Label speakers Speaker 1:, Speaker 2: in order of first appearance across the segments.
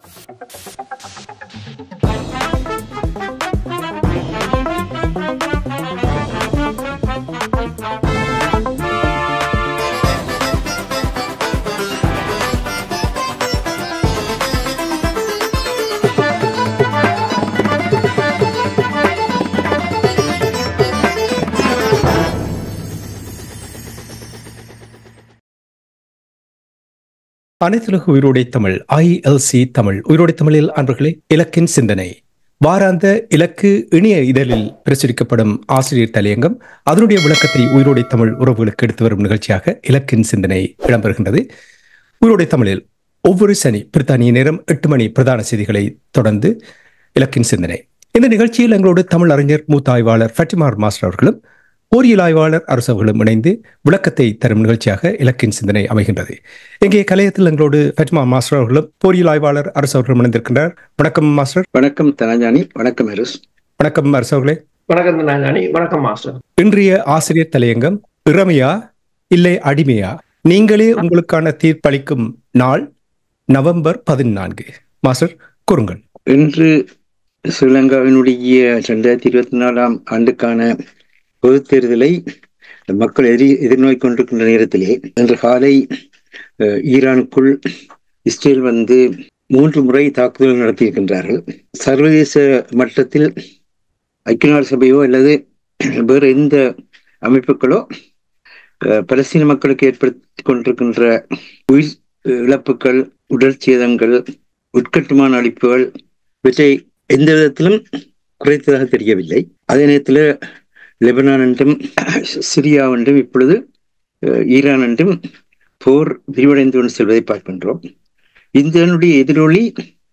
Speaker 1: அனைத்துலக உயிரோடை தமிழ் ஐஎல்சி தமிழ் உயிரோடை தமிழில் அன்பர்களே இலக்கின் சிந்தனை வாராந்த இலக்கு இணைய இதழில் பிரசுரிக்கப்படும் ஆசிரியர் தலையங்கம் அதனுடைய விளக்கத்தை உயிரோடை தமிழ் உறவுகளுக்கு எடுத்து வரும் நிகழ்ச்சியாக இலக்கின் சிந்தனை இடம்பெறுகின்றது உயிரோடை தமிழில் ஒவ்வொரு சனி பிரித்தானிய நேரம் எட்டு மணி பிரதான செய்திகளை தொடர்ந்து இலக்கின் சிந்தனை இந்த நிகழ்ச்சியில் எங்களோடு தமிழ் அறிஞர் மூத்த ஆய்வாளர் ஃபட்டிமார் மாஸ்டர் அவர்களும் போரியல் ஆய்வாளர் அரசர்களும் இணைந்து விளக்கத்தை தரும் நிகழ்ச்சியாக இலக்கின் சிந்தனை அமைகின்றது இங்கே கலையத்தில் எங்களோடு ஃபட்மா மாஸ்டர் அவர்களும் போரியல் ஆய்வாளர் அரசு அவர்களும் இணைந்திருக்கின்றார் வணக்கம் மாஸ்டர்
Speaker 2: வணக்கம் தனஜானி வணக்கம் ஹெருஸ்
Speaker 1: வணக்கம் அரசு அவர்களே
Speaker 3: வணக்கம் நாஞ்சானி வணக்கம் மாஸ்டர்
Speaker 1: இன்றைய ஆசிரியர் தலையங்கம் இறமையா இல்லை அடிமையா நீங்களே உங்களுக்கான தீர்ப்பளிக்கும் நாள் நவம்பர் பதினான்கு மாஸ்டர் கூறுங்கள்
Speaker 2: இன்று ஸ்ரீலங்காவினுடைய ரெண்டாயிரத்தி இருபத்தி நாலாம் ஆண்டுக்கான பொது தேர்தலை மக்கள் எதிரி எதிர்நோய் கொண்டிருக்கின்ற நேரத்திலே இன்று காலை அஹ், ஈரானுக்குள் இஸ்ரேல் வந்து மூன்று முறை தாக்குதல் நடத்தியிருக்கின்றார்கள் சர்வதேச மட்டத்தில் ஐக்கிய நாடு சபையோ அல்லது வேறு எந்த அமைப்புகளோ அஹ், பலஸ்தீன மக்களுக்கு ஏற்படுத்தி கொண்டிருக்கின்ற உயிர் இழப்புகள் உடல் சேதங்கள் உட்கட்டுமான அளிப்புகள் இவற்றை எந்த விதத்திலும் குறைத்ததாக தெரியவில்லை அதே நேரத்தில் லெபனான் என்றும் சிரியா என்றும் இப்பொழுது அஹ், ஈரான் என்றும் போர் விரிவடைந்து கொண்டு செல்வதை பார்க்கின்றோம் இதனுடைய எதிரொலி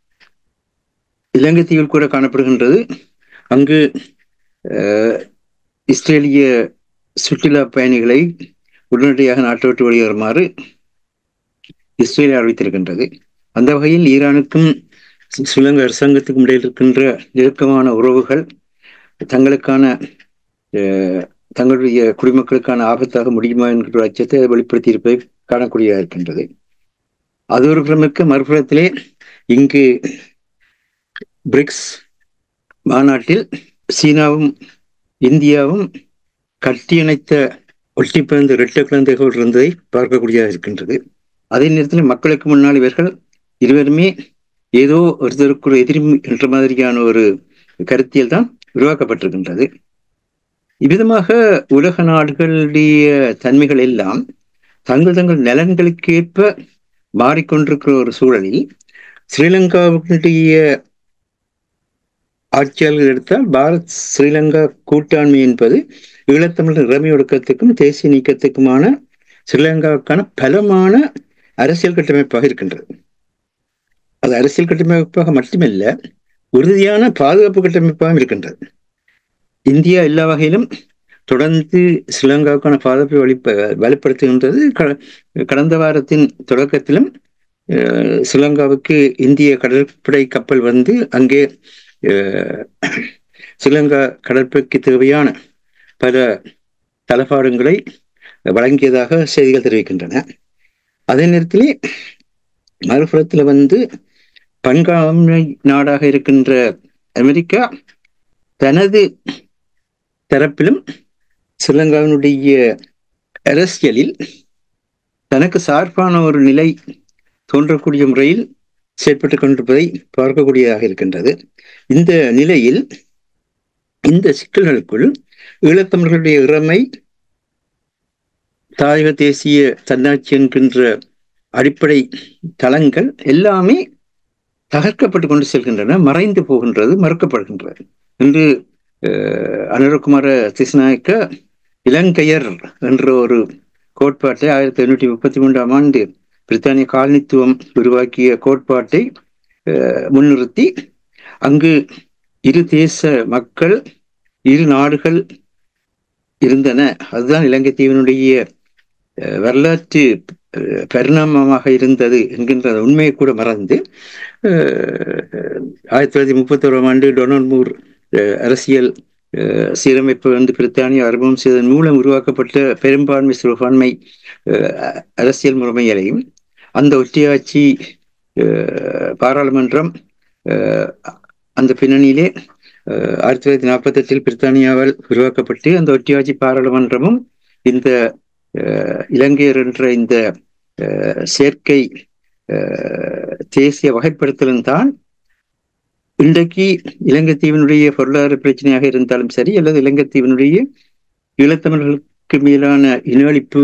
Speaker 2: இலங்கை தீவில் கூட காணப்படுகின்றது அங்கு அஹ், இஸ்ரேலிய சுற்றுலா பயணிகளை உடனடியாக நாட்டை விட்டு வெளியேறுமாறு இஸ்ரேல் அறிவித்திருக்கின்றது அந்த வகையில் ஈரானுக்கும் ஸ்ரீ- ஸ்ரீலங்கா அரசாங்கத்துக்கும் இடையில் இருக்கின்ற நெருக்கமான உறவுகள் தங்களுக்கான அஹ், தங்களுடைய குடிமக்களுக்கான ஆபத்தாக முடியுமா என்கிற அச்சத்தை வெளிப்படுத்தி இருப்பதை காணக்கூடியதாக இருக்கின்றது அது ஒரு புறமிற்கு மறுபுறத்திலே இங்கு பிரிக்ஸ் மாநாட்டில் சீனாவும் இந்தியாவும் கட்டியணைத்த ஒட்டி பிறந்த இரட்டை குழந்தைகள் இருந்ததை பார்க்கக்கூடியதாக இருக்கின்றது அதே நேரத்தில் மக்களுக்கு முன்னால் இவர்கள் இருவருமே ஏதோ ஒருத்தருக்கு ஒரு எதிரி என்ற மாதிரியான ஒரு கருத்தியல் தான் உருவாக்கப்பட்டிருக்கின்றது இவ்விதமாக உலக நாடுகளுடைய தன்மைகள் எல்லாம் தங்கள் தங்கள் நலன்களுக்கேற்ப மாறிக்கொண்டிருக்கிற ஒரு சூழலில் ஸ்ரீலங்காவுடைய ஆட்சியாளர்கள் எடுத்தால் பாரத் ஸ்ரீலங்கா கூட்டாண்மை என்பது ஈழத்தமிழர் இறமை ஒடுக்கத்துக்கும் தேசிய நீக்கத்துக்குமான ஸ்ரீலங்காவுக்கான பலமான அரசியல் கட்டமைப்பாக இருக்கின்றது அது அரசியல் கட்டமைப்பாக மட்டுமல்ல உறுதியான பாதுகாப்பு கட்டமைப்பாகவும் இருக்கின்றது இந்தியா எல்லா வகையிலும் தொடர்ந்து ஸ்ரீலங்காவுக்கான பாதுகாப்பை வலிப்ப வலுப்படுத்துகின்றது க- கடந்த வாரத்தின் தொடக்கத்திலும் அஹ், ஸ்ரீலங்காவுக்கு இந்திய கடற்படை கப்பல் வந்து அங்கே அஹ், ஸ்ரீலங்கா கடற்படைக்கு தேவையான பல தளபாடங்களை வழங்கியதாக செய்திகள் தெரிவிக்கின்றன அதே நேரத்திலே மறுபுறத்தில் வந்து பன்காமை நாடாக இருக்கின்ற அமெரிக்கா தனது தரப்பிலும் ஸ்ரீலங்காவினுடைய அரசியலில் தனக்கு சார்பான ஒரு நிலை தோன்றக்கூடிய முறையில் செயற்பட்டு கொண்டிருப்பதை பார்க்கக்கூடியதாக இருக்கின்றது இந்த நிலையில் இந்த சிக்கல்களுக்குள் ஈழத்தமிழர்களுடைய இறமை தாயக தேசிய தன்னாட்சி என்கின்ற அடிப்படை தளங்கள் எல்லாமே தகர்க்கப்பட்டு கொண்டு செல்கின்றன மறைந்து போகின்றது மறுக்கப்படுகின்றது என்று அஹ், அனுரகுமார திசுநாயக்க இலங்கையர் என்ற ஒரு கோட்பாட்டை ஆயிரத்தி எண்ணூற்றி முப்பத்தி மூன்றாம் ஆண்டு பிரித்தானிய காலனித்துவம் உருவாக்கிய கோட்பாட்டை அஹ், முன்னிறுத்தி அங்கு இரு தேச மக்கள் இரு நாடுகள் இருந்தன அதுதான் இலங்கை தீவினுடைய அஹ், வரலாற்று அஹ், பரிணாமமாக இருந்தது என்கின்ற அந்த உண்மையை கூட மறந்து அஹ், ஆயிரத்தி தொள்ளாயிரத்தி முப்பத்தோராம் ஆண்டு டொனால்ட் மூர் அஹ், அரசியல் அஹ், சீரமைப்பு வந்து பிரித்தானியா அறிமுகம் செய்ததன் மூலம் உருவாக்கப்பட்ட பெரும்பான்மை சிறுபான்மை அஹ், அரசியல் முறைமைகளையும் அந்த ஒற்றையாட்சி அஹ், பாராளுமன்றம் அஹ், அந்த பின்னணியிலே அஹ், ஆயிரத்தி தொள்ளாயிரத்தி நாற்பத்தி எட்டில் பிரித்தானியாவால் உருவாக்கப்பட்டு அந்த ஒட்டியாட்சி பாராளுமன்றமும் இந்த அஹ், இலங்கையர் என்ற இந்த அஹ், சேர்க்கை அஹ், தேசிய வகைப்படுத்தலும் தான் இன்றைக்கு இலங்கை தீவினுடைய பொருளாதார பிரச்சனையாக இருந்தாலும் சரி அல்லது இலங்கை தீவினுடைய ஈழத்தமிழர்களுக்கு மேலான இனஅழிப்பு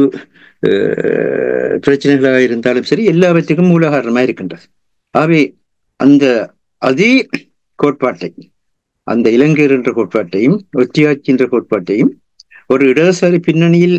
Speaker 2: அஹ், பிரச்சனைகளாக இருந்தாலும் சரி எல்லாவற்றுக்கும் மூல காரணமாக இருக்கின்றது ஆகவே அந்த அதே கோட்பாட்டை அந்த இலங்கையர் என்ற கோட்பாட்டையும் ஒற்றியாட்சி என்ற கோட்பாட்டையும் ஒரு இடதுசாரி பின்னணியில்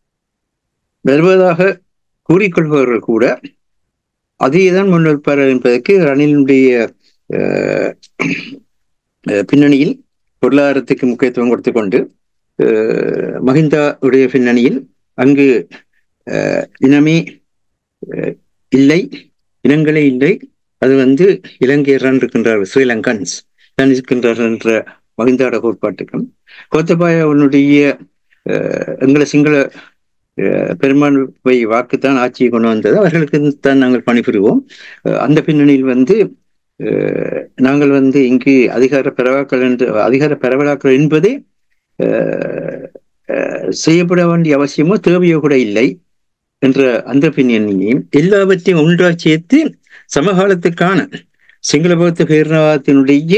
Speaker 2: வருவதாக கூறிக்கொள்பவர்கள் கூட அதையேதான் முன்வைப்பார்கள் என்பதற்கு ரணிலினுடைய அஹ், அஹ், பின்னணியில் பொருளாதாரத்துக்கு முக்கியத்துவம் கொடுத்து கொண்டு அஹ், மஹிந்தா உடைய பின்னணியில் அங்கு அஹ், இனமே அஹ், இல்லை இனங்களே இல்லை அது வந்து இலங்கையர் இருக்கின்றார்கள் ஸ்ரீலங்கன்ஸ் தான் இருக்கின்றார்கள் என்ற மகிந்தாட கோட்பாட்டுக்கும் கோத்தபாயவனுடைய அஹ், எங்களை சிங்கள அஹ், பெரும்பான்மை வாக்குத்தான் ஆட்சியை கொண்டு வந்தது அவர்களுக்கு தான் நாங்கள் பணிபுரிவோம் அஹ், அந்த பின்னணியில் வந்து அஹ், நாங்கள் வந்து இங்கு அதிகார பரவாக்கள் என்று அதிகார பரவலாக்கள் என்பதே அஹ், அஹ், செய்யப்பட வேண்டிய அவசியமோ தேவையோ கூட இல்லை என்ற அந்த பின்னணியையும் எல்லாவற்றையும் ஒன்றாக சேர்த்து சமகாலத்துக்கான சிங்கள பௌத்த பேரினவாதத்தினுடைய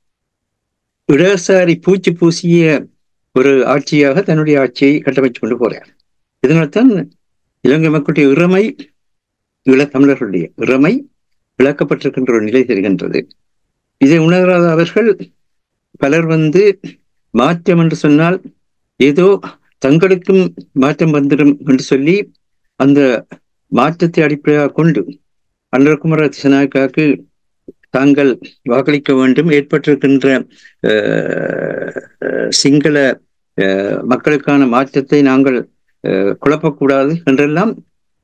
Speaker 2: இடதுசாரி பூச்சி பூசிய ஒரு ஆட்சியாக தன்னுடைய ஆட்சியை கட்டமைச்சு கொண்டு போறார் இதனால்தான் இலங்கை மக்களுடைய இறமை ஈழத்தமிழர்களுடைய இறமை விளக்கப்பட்டிருக்கின்ற ஒரு நிலை தெரிகின்றது இதை உணராத அவர்கள் பலர் வந்து மாற்றம் என்று சொன்னால் ஏதோ தங்களுக்கும் மாற்றம் வந்துடும் என்று சொல்லி அந்த மாற்றத்தை அடிப்படையாக கொண்டு அன்றகுமார திசநாயக்காவுக்கு தாங்கள் வாக்களிக்க வேண்டும் ஏற்பட்டிருக்கின்ற அஹ், அஹ், சிங்கள அஹ், மக்களுக்கான மாற்றத்தை நாங்கள் அஹ், குழப்பக்கூடாது என்றெல்லாம்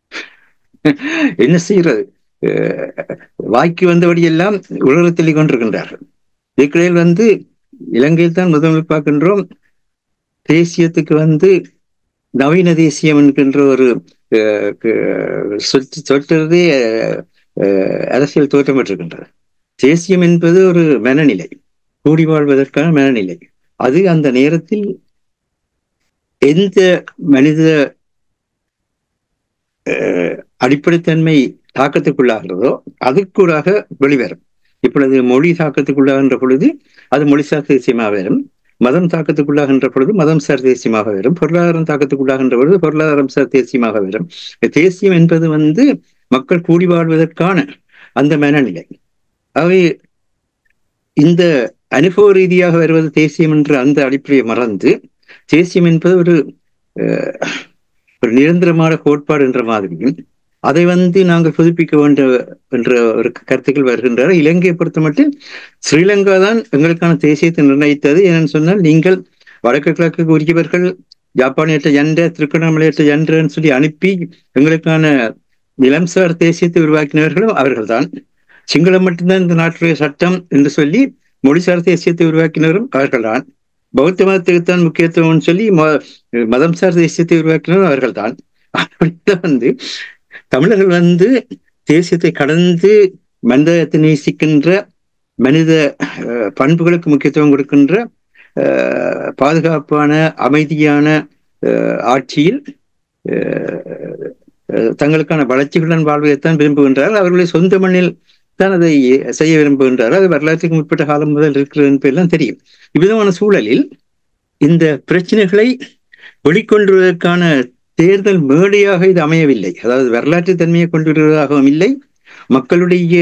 Speaker 2: என்ன செய்கிறது அஹ், வாய்க்கு வந்தபடியெல்லாம் உலகத்தில் கொண்டிருக்கின்றார்கள் இதுக்கிடையில் வந்து இலங்கையில் தான் முதலில் பார்க்கின்றோம் தேசியத்துக்கு வந்து நவீன தேசியம் என்கின்ற ஒரு அஹ், க- சொல்- சொல்றதே அஹ், அரசியல் தோற்றம் பெற்றிருக்கின்றது தேசியம் என்பது ஒரு மனநிலை கூடி வாழ்வதற்கான மனநிலை அது அந்த நேரத்தில் எந்த மனித அஹ், அடிப்படைத்தன்மை தாக்கத்துக்குள்ளாகிறதோ அதுக்கூடாக வெளிவரும் இப்பொழுது மொழி தாக்கத்துக்குள்ளாகின்ற பொழுது அது மொழிசார் தேசியமாக வரும் மதம் தாக்கத்துக்குள்ளாகின்ற பொழுது மதம் சார் தேசியமாக வரும் பொருளாதாரம் தாக்கத்துக்குள்ளாகின்ற பொழுது பொருளாதாரம் சார் தேசியமாக வரும் தேசியம் என்பது வந்து மக்கள் கூடி வாழ்வதற்கான அந்த மனநிலை ஆகவே இந்த அனுபவ ரீதியாக வருவது தேசியம் என்ற அந்த அடிப்படையை மறந்து தேசியம் என்பது ஒரு அஹ், ஒரு நிரந்தரமான கோட்பாடு என்ற மாதிரியும் அதை வந்து நாங்கள் புதுப்பிக்க வேண்டும் என்ற ஒரு கருத்துக்கள் வருகின்றன இலங்கையை பொறுத்த மட்டும் ஸ்ரீலங்கா தான் எங்களுக்கான தேசியத்தை நிர்ணயித்தது ஏன்னு சொன்னால் நீங்கள் வடக்கு கிழக்கு உரியவர்கள் ஜப்பானியற்ற என்ற திருக்கோணமலையற்ற என்றன்னு சொல்லி அனுப்பி எங்களுக்கான நிலம்சார் தேசியத்தை உருவாக்கினவர்களும் அவர்கள்தான் சிங்களம் மட்டும்தான் இந்த நாட்டுடைய சட்டம் என்று சொல்லி மொழிசார் தேசியத்தை உருவாக்கினரும் அவர்கள்தான் பௌத்த மதத்துக்குத்தான் முக்கியத்துவம் சொல்லி ம- மதம் சார் தேசியத்தை உருவாக்கினரும் அவர்கள்தான் அப்படித்தான் வந்து தமிழர்கள் வந்து தேசியத்தை கடந்து மனிதத்தை நேசிக்கின்ற மனித அஹ், பண்புகளுக்கு முக்கியத்துவம் கொடுக்கின்ற அஹ், பாதுகாப்பான அமைதியான அஹ், ஆட்சியில் அஹ், அஹ், தங்களுக்கான வளர்ச்சிகளுடன் வாழ்வதைத்தான் விரும்புகின்றார்கள் அவர்களுடைய சொந்த மண்ணில் தான் அதை செய்ய விரும்புகின்றார்கள் அது வரலாற்றுக்கு முற்பட்ட காலம் முதல் இருக்கிறது என்பதெல்லாம் தெரியும் இவ்விதமான சூழலில் இந்த பிரச்சனைகளை வெளிக்கொண்டுவதற்கான தேர்தல் மேடையாக இது அமையவில்லை அதாவது வரலாற்று தன்மையை கொண்டு வருவதாகவும் இல்லை மக்களுடைய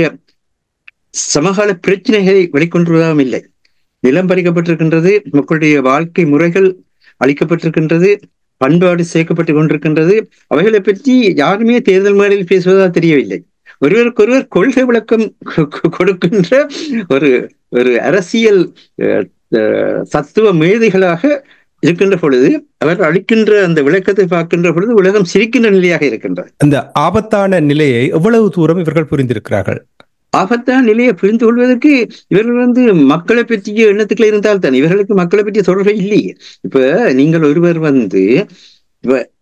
Speaker 2: சமகால பிரச்சனைகளை வெளிக்கொண்டு வருவதாகவும் இல்லை நிலம் பறிக்கப்பட்டிருக்கின்றது மக்களுடைய வாழ்க்கை முறைகள் அளிக்கப்பட்டிருக்கின்றது பண்பாடு சேர்க்கப்பட்டு கொண்டிருக்கின்றது அவைகளை பற்றி யாருமே தேர்தல் மேடையில் பேசுவதாக தெரியவில்லை ஒருவருக்கொருவர் கொள்கை விளக்கம் கொ- கொ- கொடுக்கின்ற ஒரு ஒரு அரசியல் அஹ், அஹ், தத்துவ மேதைகளாக இருக்கின்ற பொழுது அவர் அளிக்கின்ற அந்த விளக்கத்தை பார்க்கின்ற பொழுது உலகம் சிரிக்கின்ற நிலையாக இருக்கின்றது
Speaker 1: அந்த ஆபத்தான நிலையை எவ்வளவு தூரம் இவர்கள் புரிந்திருக்கிறார்கள்
Speaker 2: ஆபத்தான நிலையை புரிந்து கொள்வதற்கு இவர்கள் வந்து மக்களை பற்றிய எண்ணத்துக்கள் இருந்தால் தான் இவர்களுக்கு மக்களை பற்றிய தொடர்பு இல்லையே இப்ப நீங்கள் ஒருவர் வந்து இப்ப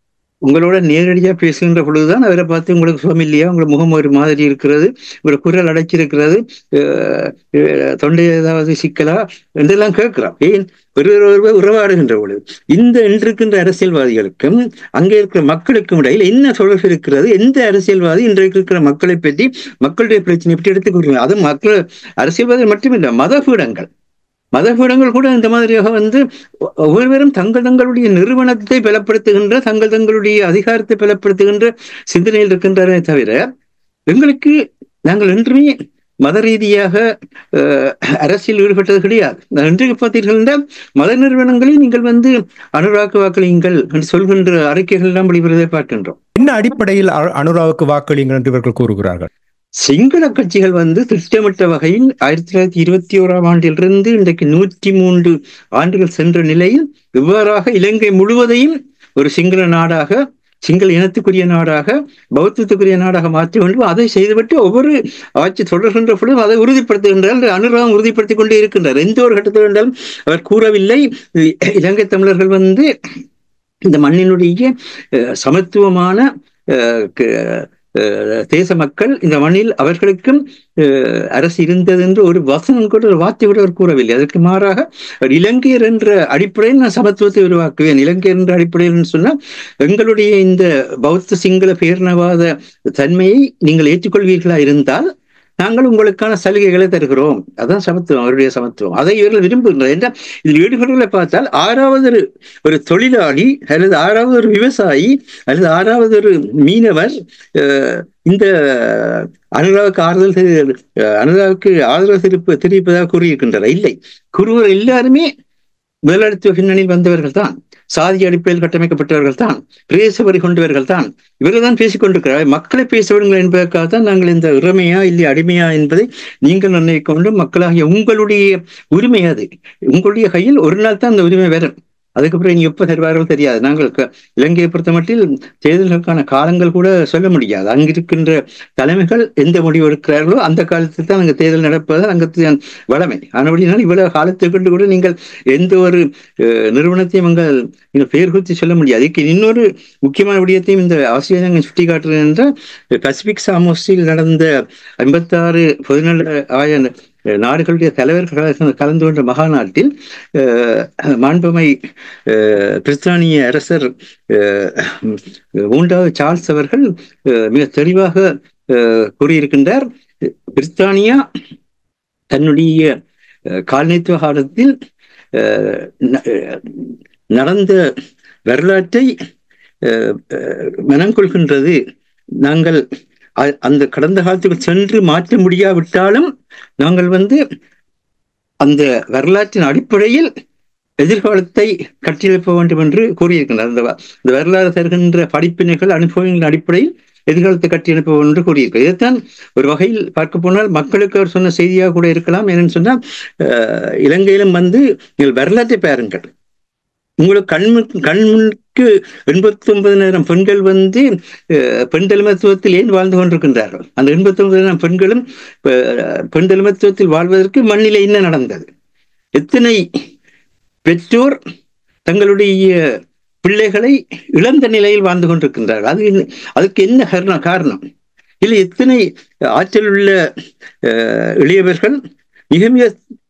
Speaker 2: உங்களோட நேரடியா பேசுகின்ற பொழுதுதான் அவரை பார்த்து உங்களுக்கு சுகம் இல்லையா உங்களோட முகம் ஒரு மாதிரி இருக்கிறது உங்களோட குரல் அடைச்சிருக்கிறது அஹ், அஹ், தொண்டை ஏதாவது சிக்கலா என்றெல்லாம் கேட்கிறோம் ஏன் ஒருவர் ஒருவர் உறவாடுகின்ற பொழுது இந்த இன்றிருக்கின்ற அரசியல்வாதிகளுக்கும் அங்கே இருக்கிற மக்களுக்கும் இடையில் என்ன தொடர்பு இருக்கிறது எந்த அரசியல்வாதி இன்றைக்கு இருக்கிற மக்களை பற்றி மக்களுடைய பிரச்சனை பற்றி எடுத்துக் கூறுகிறார் அது மக்கள் அரசியல்வாதி மட்டுமில்லை மதபீடங்கள் மதபீடங்கள் கூட இந்த மாதிரியாக வந்து ஒ- ஒவ்வொருவரும் தங்கள் தங்களுடைய நிறுவனத்தை பலப்படுத்துகின்ற தங்கள் தங்களுடைய அதிகாரத்தை பலப்படுத்துகின்ற சிந்தனையில் இருக்கின்றனே தவிர எங்களுக்கு நாங்கள் என்றுமே மத ரீதியாக அஹ், அரசியல் ஈடுபட்டது கிடையாது இன்றைக்கு பார்த்தீர்கள் என்றால் மத நிறுவனங்களில் நீங்கள் வந்து அனுராக்கு வாக்களியுங்கள் என்று சொல்கின்ற அறிக்கைகள் எல்லாம் வெளிவருவதை பார்க்கின்றோம்
Speaker 1: என்ன அடிப்படையில் அ- அனுராவுக்கு வாக்களியுங்கள் என்று இவர்கள் கூறுகிறார்கள்
Speaker 2: சிங்கள கட்சிகள் வந்து திட்டமிட்ட வகையில் ஆயிரத்தி தொள்ளாயிரத்தி இருபத்தி ஓராம் ஆண்டிலிருந்து இன்றைக்கு நூற்றி மூன்று ஆண்டுகள் சென்ற நிலையில் இவ்வாறாக இலங்கை முழுவதையும் ஒரு சிங்கள நாடாக சிங்கள இனத்துக்குரிய நாடாக பௌத்தத்துக்குரிய நாடாக மாற்ற வேண்டும் அதை செய்துவிட்டு ஒவ்வொரு ஆட்சி தொடர்கின்ற பொழுதும் அதை உறுதிப்படுத்துகின்றார் அனுராகம் உறுதிப்படுத்திக் கொண்டே இருக்கின்றார் எந்த ஒரு கட்டத்தில் என்றாலும் அவர் கூறவில்லை இலங்கை தமிழர்கள் வந்து இந்த மண்ணினுடைய அஹ், சமத்துவமான அஹ், க- அஹ், தேச மக்கள் இந்த மண்ணில் அவர்களுக்கும் அஹ், அரசு இருந்தது என்று ஒரு வசனம் கூட ஒரு வார்த்தை கூட அவர் கூறவில்லை அதற்கு மாறாக அவர் இலங்கையர் என்ற அடிப்படையில் நான் சமத்துவத்தை உருவாக்குவேன் இலங்கையர் என்ற அடிப்படையில் சொன்னால் எங்களுடைய இந்த பௌத்த சிங்கள பேரினவாத தன்மையை நீங்கள் ஏற்றுக்கொள்வீர்களா இருந்தால் நாங்கள் உங்களுக்கான சலுகைகளை தருகிறோம் அதான் சமத்துவம் அவருடைய சமத்துவம் அதை இவர்கள் விரும்புகின்றனர் என்றால் இதில் ஈடுபடுகளை பார்த்தால் ஆறாவது ஒரு ஒரு தொழிலாளி அல்லது ஆறாவது ஒரு விவசாயி அல்லது ஆறாவது ஒரு மீனவர் அஹ், இந்த அனுராவுக்கு ஆறுதல் தெரி- அஹ், அனுராவுக்கு ஆதரவு தெரிவிப்பு தெரிவிப்பதாக கூறியிருக்கின்றனர் இல்லை குருவர் எல்லாருமே முதலாளித்துவ பின்னணியில் வந்தவர்கள் தான் சாதி அடிப்படையில் கட்டமைக்கப்பட்டவர்கள் தான் பிரேச வரி கொண்டவர்கள் தான் இவர்கள் தான் பேசிக் கொண்டிருக்கிறார் மக்களை பேச விடுங்கள் என்பதற்காக தான் நாங்கள் இந்த இறமையா இல்லை அடிமையா என்பதை நீங்கள் நிர்ணயிக்க வேண்டும் மக்களாகிய உங்களுடைய உரிமை அது உங்களுடைய கையில் ஒரு நாள் தான் அந்த உரிமை வரும் அதுக்கப்புறம் இனி எப்ப தருவார்கள் தெரியாது நாங்கள் க- இலங்கையை பொறுத்த மட்டில் தேர்தலுக்கான காலங்கள் கூட சொல்ல முடியாது அங்கிருக்கின்ற தலைமைகள் எந்த முடிவு எடுக்கிறார்களோ அந்த காலத்தில் தான் அங்கே தேர்தல் நடப்பது அங்கே வளமை ஆனபடினால் இவ்வளவு காலத்தை கொண்டு கூட நீங்கள் எந்த ஒரு அஹ், நிறுவனத்தையும் அங்கள் நீங்கள் பெயர் குறித்து சொல்ல முடியாது இதுக்கு இன்னொரு முக்கியமான விடயத்தையும் இந்த ஆசிரியர் நாங்கள் சுட்டி காட்டுறேன் என்றால் பசிபிக் சாமோஸில் நடந்த ஐம்பத்தாறு பொதுநல ஆய நாடுகளுடைய தலைவர்கள் கலந்து- கலந்து கொண்ட மகாநாட்டில் அஹ், மாண்புமை அஹ், பிரித்தானிய அரசர் அஹ், மூன்றாவது சார்ல்ஸ் அவர்கள் அஹ், மிக தெளிவாக அஹ், கூறியிருக்கின்றார் பிரித்தானியா தன்னுடைய அஹ், காலனித்துவ காலத்தில் அஹ், ந- அஹ், நடந்த வரலாற்றை அஹ், அஹ், மனம் கொள்கின்றது நாங்கள் அ- அந்த கடந்த காலத்துக்கு சென்று மாற்ற முடியாவிட்டாலும் நாங்கள் வந்து அந்த வரலாற்றின் அடிப்படையில் எதிர்காலத்தை கட்டியெழுப்ப வேண்டும் என்று கூறியிருக்கின்றார் அந்த வ- இந்த வரலாறு தருகின்ற படிப்பினைகள் அனுபவங்களின் அடிப்படையில் எதிர்காலத்தை கட்டியெழுப்ப வேண்டும் என்று கூறியிருக்கிறார் இதைத்தான் ஒரு வகையில் பார்க்க போனால் மக்களுக்கு அவர் சொன்ன செய்தியாக கூட இருக்கலாம் என்னன்னு சொன்னால் அஹ், இலங்கையிலும் வந்து நீங்கள் வரலாற்றை பாருங்கள் உங்களுக்கு கண்மு கண்முன்க்கு எண்பத்தி ஒன்பதினாயிரம் பெண்கள் வந்து அஹ், பெண் தலைமத்துவத்தில் ஏன் வாழ்ந்து கொண்டிருக்கின்றார்கள் அந்த எண்பத்தி ஒன்பதாயிரம் பெண்களும் அஹ், பெண் தலைமத்துவத்தில் வாழ்வதற்கு மண்ணிலே என்ன நடந்தது எத்தனை பெற்றோர் தங்களுடைய பிள்ளைகளை இழந்த நிலையில் வாழ்ந்து கொண்டிருக்கின்றார்கள் அது என்ன- அதுக்கு என்ன காரணம் காரணம் இல்லை எத்தனை ஆற்றல் உள்ள அஹ், இளையவர்கள் மிக மிக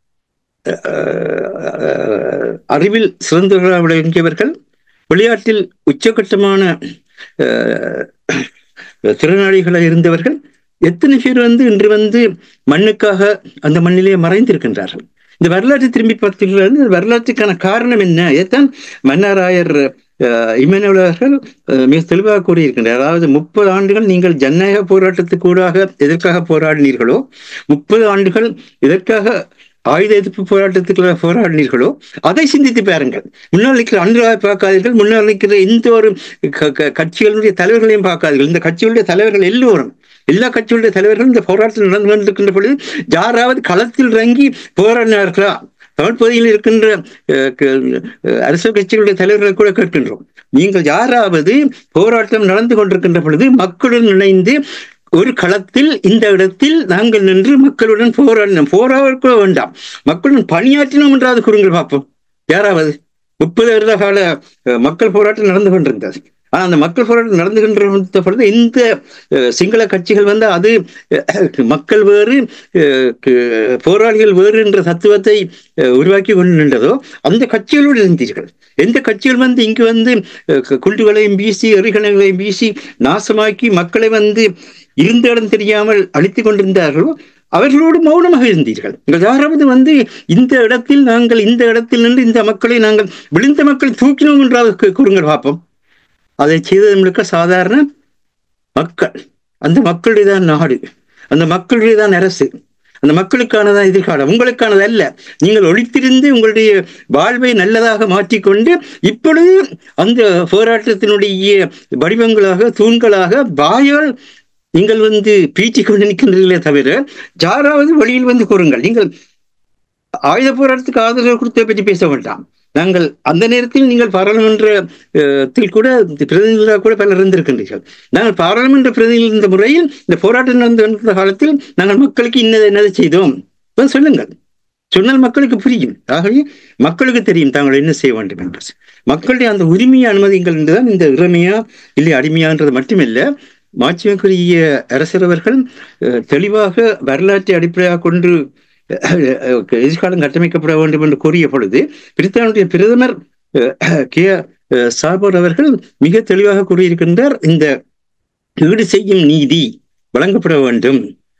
Speaker 2: அஹ், அறிவில் சிறந்தவர்களாக விளங்கியவர்கள் விளையாட்டில் உச்சகட்டமான அஹ், திறனாளிகளாக இருந்தவர்கள் எத்தனை பேர் வந்து இன்று வந்து மண்ணுக்காக அந்த மண்ணிலே மறைந்திருக்கின்றார்கள் இந்த வரலாற்றை திரும்பி பார்த்தீர்கள் இந்த வரலாற்றுக்கான காரணம் என்ன இதைத்தான் மன்னராயர் அஹ், இமானுவேல் அவர்கள் அஹ், மிக தெளிவாக கூறியிருக்கின்றார் அதாவது முப்பது ஆண்டுகள் நீங்கள் ஜனநாயக போராட்டத்துக்கு கூடாக எதற்காக போராடினீர்களோ முப்பது ஆண்டுகள் எதற்காக ஆயுத எதிர்ப்பு போராட்டத்துக்கு போராடினீர்களோ அதை சிந்தித்து பாருங்கள் முன்னால் நிற்கிற அன்றாக பார்க்காதீர்கள் முன்னால் நிற்கிற எந்த ஒரு க- க- கட்சிகளுடைய தலைவர்களையும் பார்க்காதீர்கள் இந்த கட்சிகளுடைய தலைவர்கள் எல்லோரும் எல்லா கட்சிகளுடைய தலைவர்களும் இந்த போராட்டம் நடந்து கொண்டிருக்கின்ற பொழுது யாராவது களத்தில் இறங்கி போராடினார்களா தமிழ் பகுதியில் இருக்கின்ற அஹ், க- அஹ், அரசியல் கட்சிகளுடைய தலைவர்களை கூட கேட்கின்றோம் நீங்கள் யாராவது போராட்டம் நடந்து கொண்டிருக்கின்ற பொழுது மக்களுடன் இணைந்து ஒரு களத்தில் இந்த இடத்தில் நாங்கள் நின்று மக்களுடன் போராடினோம் போராட வேண்டாம் மக்களுடன் பணியாற்றினோம் என்றாவது கூறுங்கள் பார்ப்போம் யாராவது முப்பது வருட கால அஹ், மக்கள் போராட்டம் நடந்து கொண்டிருந்தது ஆனா அந்த மக்கள் போராட்டம் நடந்துகின்ற பொழுது இந்த அஹ், சிங்கள கட்சிகள் வந்து அது அஹ், மக்கள் வேறு அஹ், கு- போராளிகள் வேறு என்ற தத்துவத்தை அஹ், உருவாக்கி கொண்டு நின்றதோ அந்த கட்சிகளோடு இருந்தீர்கள் எந்த கட்சிகள் வந்து இங்கு வந்து அஹ், கு- குண்டுகளையும் வீசி எறிகணைகளையும் வீசி நாசமாக்கி மக்களை வந்து இருந்த இடம் தெரியாமல் அழித்துக் கொண்டிருந்தார்களோ அவர்களோடு மௌனமாக இருந்தீர்கள் நீங்கள் யாராவது வந்து இந்த இடத்தில் நாங்கள் இந்த இடத்தில் நின்று இந்த மக்களை நாங்கள் விழுந்த மக்களை தூக்கினோம் என்றால் கூ- கூறுங்கள் பார்ப்போம் அதை செய்தது முழுக்க சாதாரண மக்கள் அந்த மக்களுடைய தான் நாடு அந்த மக்களுடைய தான் அரசு அந்த மக்களுக்கானதான் எதிர்காலம் உங்களுக்கானது அல்ல நீங்கள் ஒழித்திருந்து உங்களுடைய வாழ்வை நல்லதாக மாற்றிக்கொண்டு இப்பொழுது அந்த போராட்டத்தினுடைய வடிவங்களாக தூண்களாக வாயால் நீங்கள் வந்து பீச்சிக் கொண்டு நிற்கின்றீர்களே தவிர யாராவது வழியில் வந்து கூறுங்கள் நீங்கள் ஆயுத போராட்டத்துக்கு ஆதரவு கொடுத்த பற்றி பேச வேண்டாம் நாங்கள் அந்த நேரத்தில் நீங்கள் பாராளுமன்றத்தில் கூட பிரதிநிதிகளாக கூட பலர் இருந்திருக்கின்றீர்கள் நாங்கள் பாராளுமன்ற பிரதிநிதி இருந்த முறையில் இந்த போராட்டம் நடந்து வந்த காலத்தில் நாங்கள் மக்களுக்கு இன்னதை என்னதை செய்தோம் இப்ப சொல்லுங்கள் சொன்னால் மக்களுக்கு புரியும் ஆகவே மக்களுக்கு தெரியும் தாங்கள் என்ன செய்ய வேண்டும் என்று மக்களுடைய அந்த உரிமையை அனுமதிங்கள் என்றுதான் இந்த இறமையா இல்லை அடிமையான்றது மட்டுமில்ல மாட்சிமைக்குரிய அரசரவர்கள் அஹ், தெளிவாக வரலாற்றை அடிப்படையாக கொண்டு அஹ், அஹ், எதிர்காலம் கட்டமைக்கப்பட வேண்டும் என்று கூறிய பொழுது பிரித்தானுடைய பிரதமர் அஹ், கே அஹ், சாபர் அவர்கள் மிக தெளிவாக கூறியிருக்கின்றார் இந்த ஈடு செய்யும் நீதி வழங்கப்பட வேண்டும்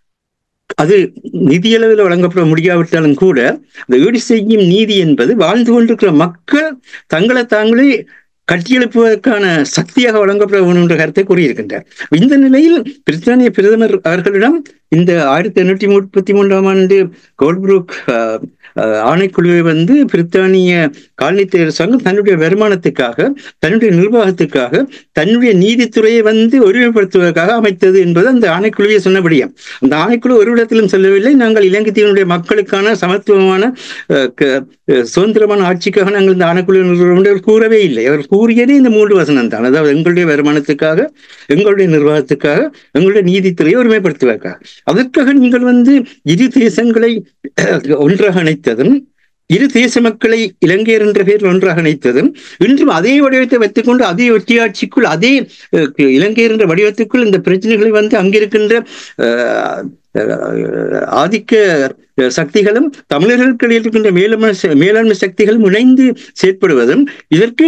Speaker 2: அது நிதியளவில் வழங்கப்பட முடியாவிட்டாலும் கூட அந்த ஈடு செய்யும் நீதி என்பது வாழ்ந்து கொண்டிருக்கிற மக்கள் தங்களை தாங்களே கட்டியெழுப்புவதற்கான சக்தியாக வழங்கப்பட வேண்டும் என்ற கருத்தை கூறியிருக்கின்றார் இந்த நிலையில் பிரித்தானிய பிரதமர் அவர்களிடம் இந்த ஆயிரத்தி எண்ணூற்றி முப்பத்தி மூன்றாம் ஆண்டு கோல்புரூக் அஹ், அஹ், ஆணைக்குழுவை வந்து பிரித்தானிய காலனித்துறை அரசாங்கம் தன்னுடைய வருமானத்துக்காக தன்னுடைய நிர்வாகத்துக்காக தன்னுடைய நீதித்துறையை வந்து ஒருமைப்படுத்துவதற்காக அமைத்தது என்பது அந்த ஆணைக்குழுவை சொன்னபடியாம் அந்த ஆணைக்குழு ஒரு இடத்திலும் சொல்லவில்லை நாங்கள் இலங்கை தீவினுடைய மக்களுக்கான சமத்துவமான அஹ், க- அஹ், சுதந்திரமான ஆட்சிக்காக நாங்கள் இந்த ஆணைக்குழு நிறுவுகிறோம் என்று அவர் கூறவே இல்லை அவர் கூறியதே இந்த மூன்று வசனம் தான் அதாவது எங்களுடைய வருமானத்துக்காக எங்களுடைய நிர்வாகத்துக்காக எங்களுடைய நீதித்துறையை ஒருமைப்படுத்துவதற்காக அதற்காக நீங்கள் வந்து இரு தேசங்களை ஒன்றாக அணைத்ததும் இரு தேச மக்களை இலங்கையர் என்ற பெயரில் ஒன்றாக இணைத்ததும் இன்றும் அதே வடிவத்தை வைத்துக்கொண்டு அதே ஒற்றியாட்சிக்குள் அதே அஹ், இலங்கையர் என்ற வடிவத்துக்குள் இந்த பிரச்சனைகளை வந்து அங்கிருக்கின்ற அஹ், அஹ், ஆதிக்க அஹ், சக்திகளும் தமிழர்களுக்கு இடையில் இருக்கின்ற மேலாண்மை ச- மேலாண்மை சக்திகளும் இணைந்து செயற்படுவதும் இதற்கு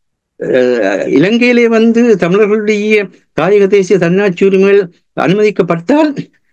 Speaker 2: அஹ், இலங்கையிலே வந்து தமிழர்களுடைய தாயக தேசிய தன்னாட்சி உரிமைகள் அனுமதிக்கப்பட்டால்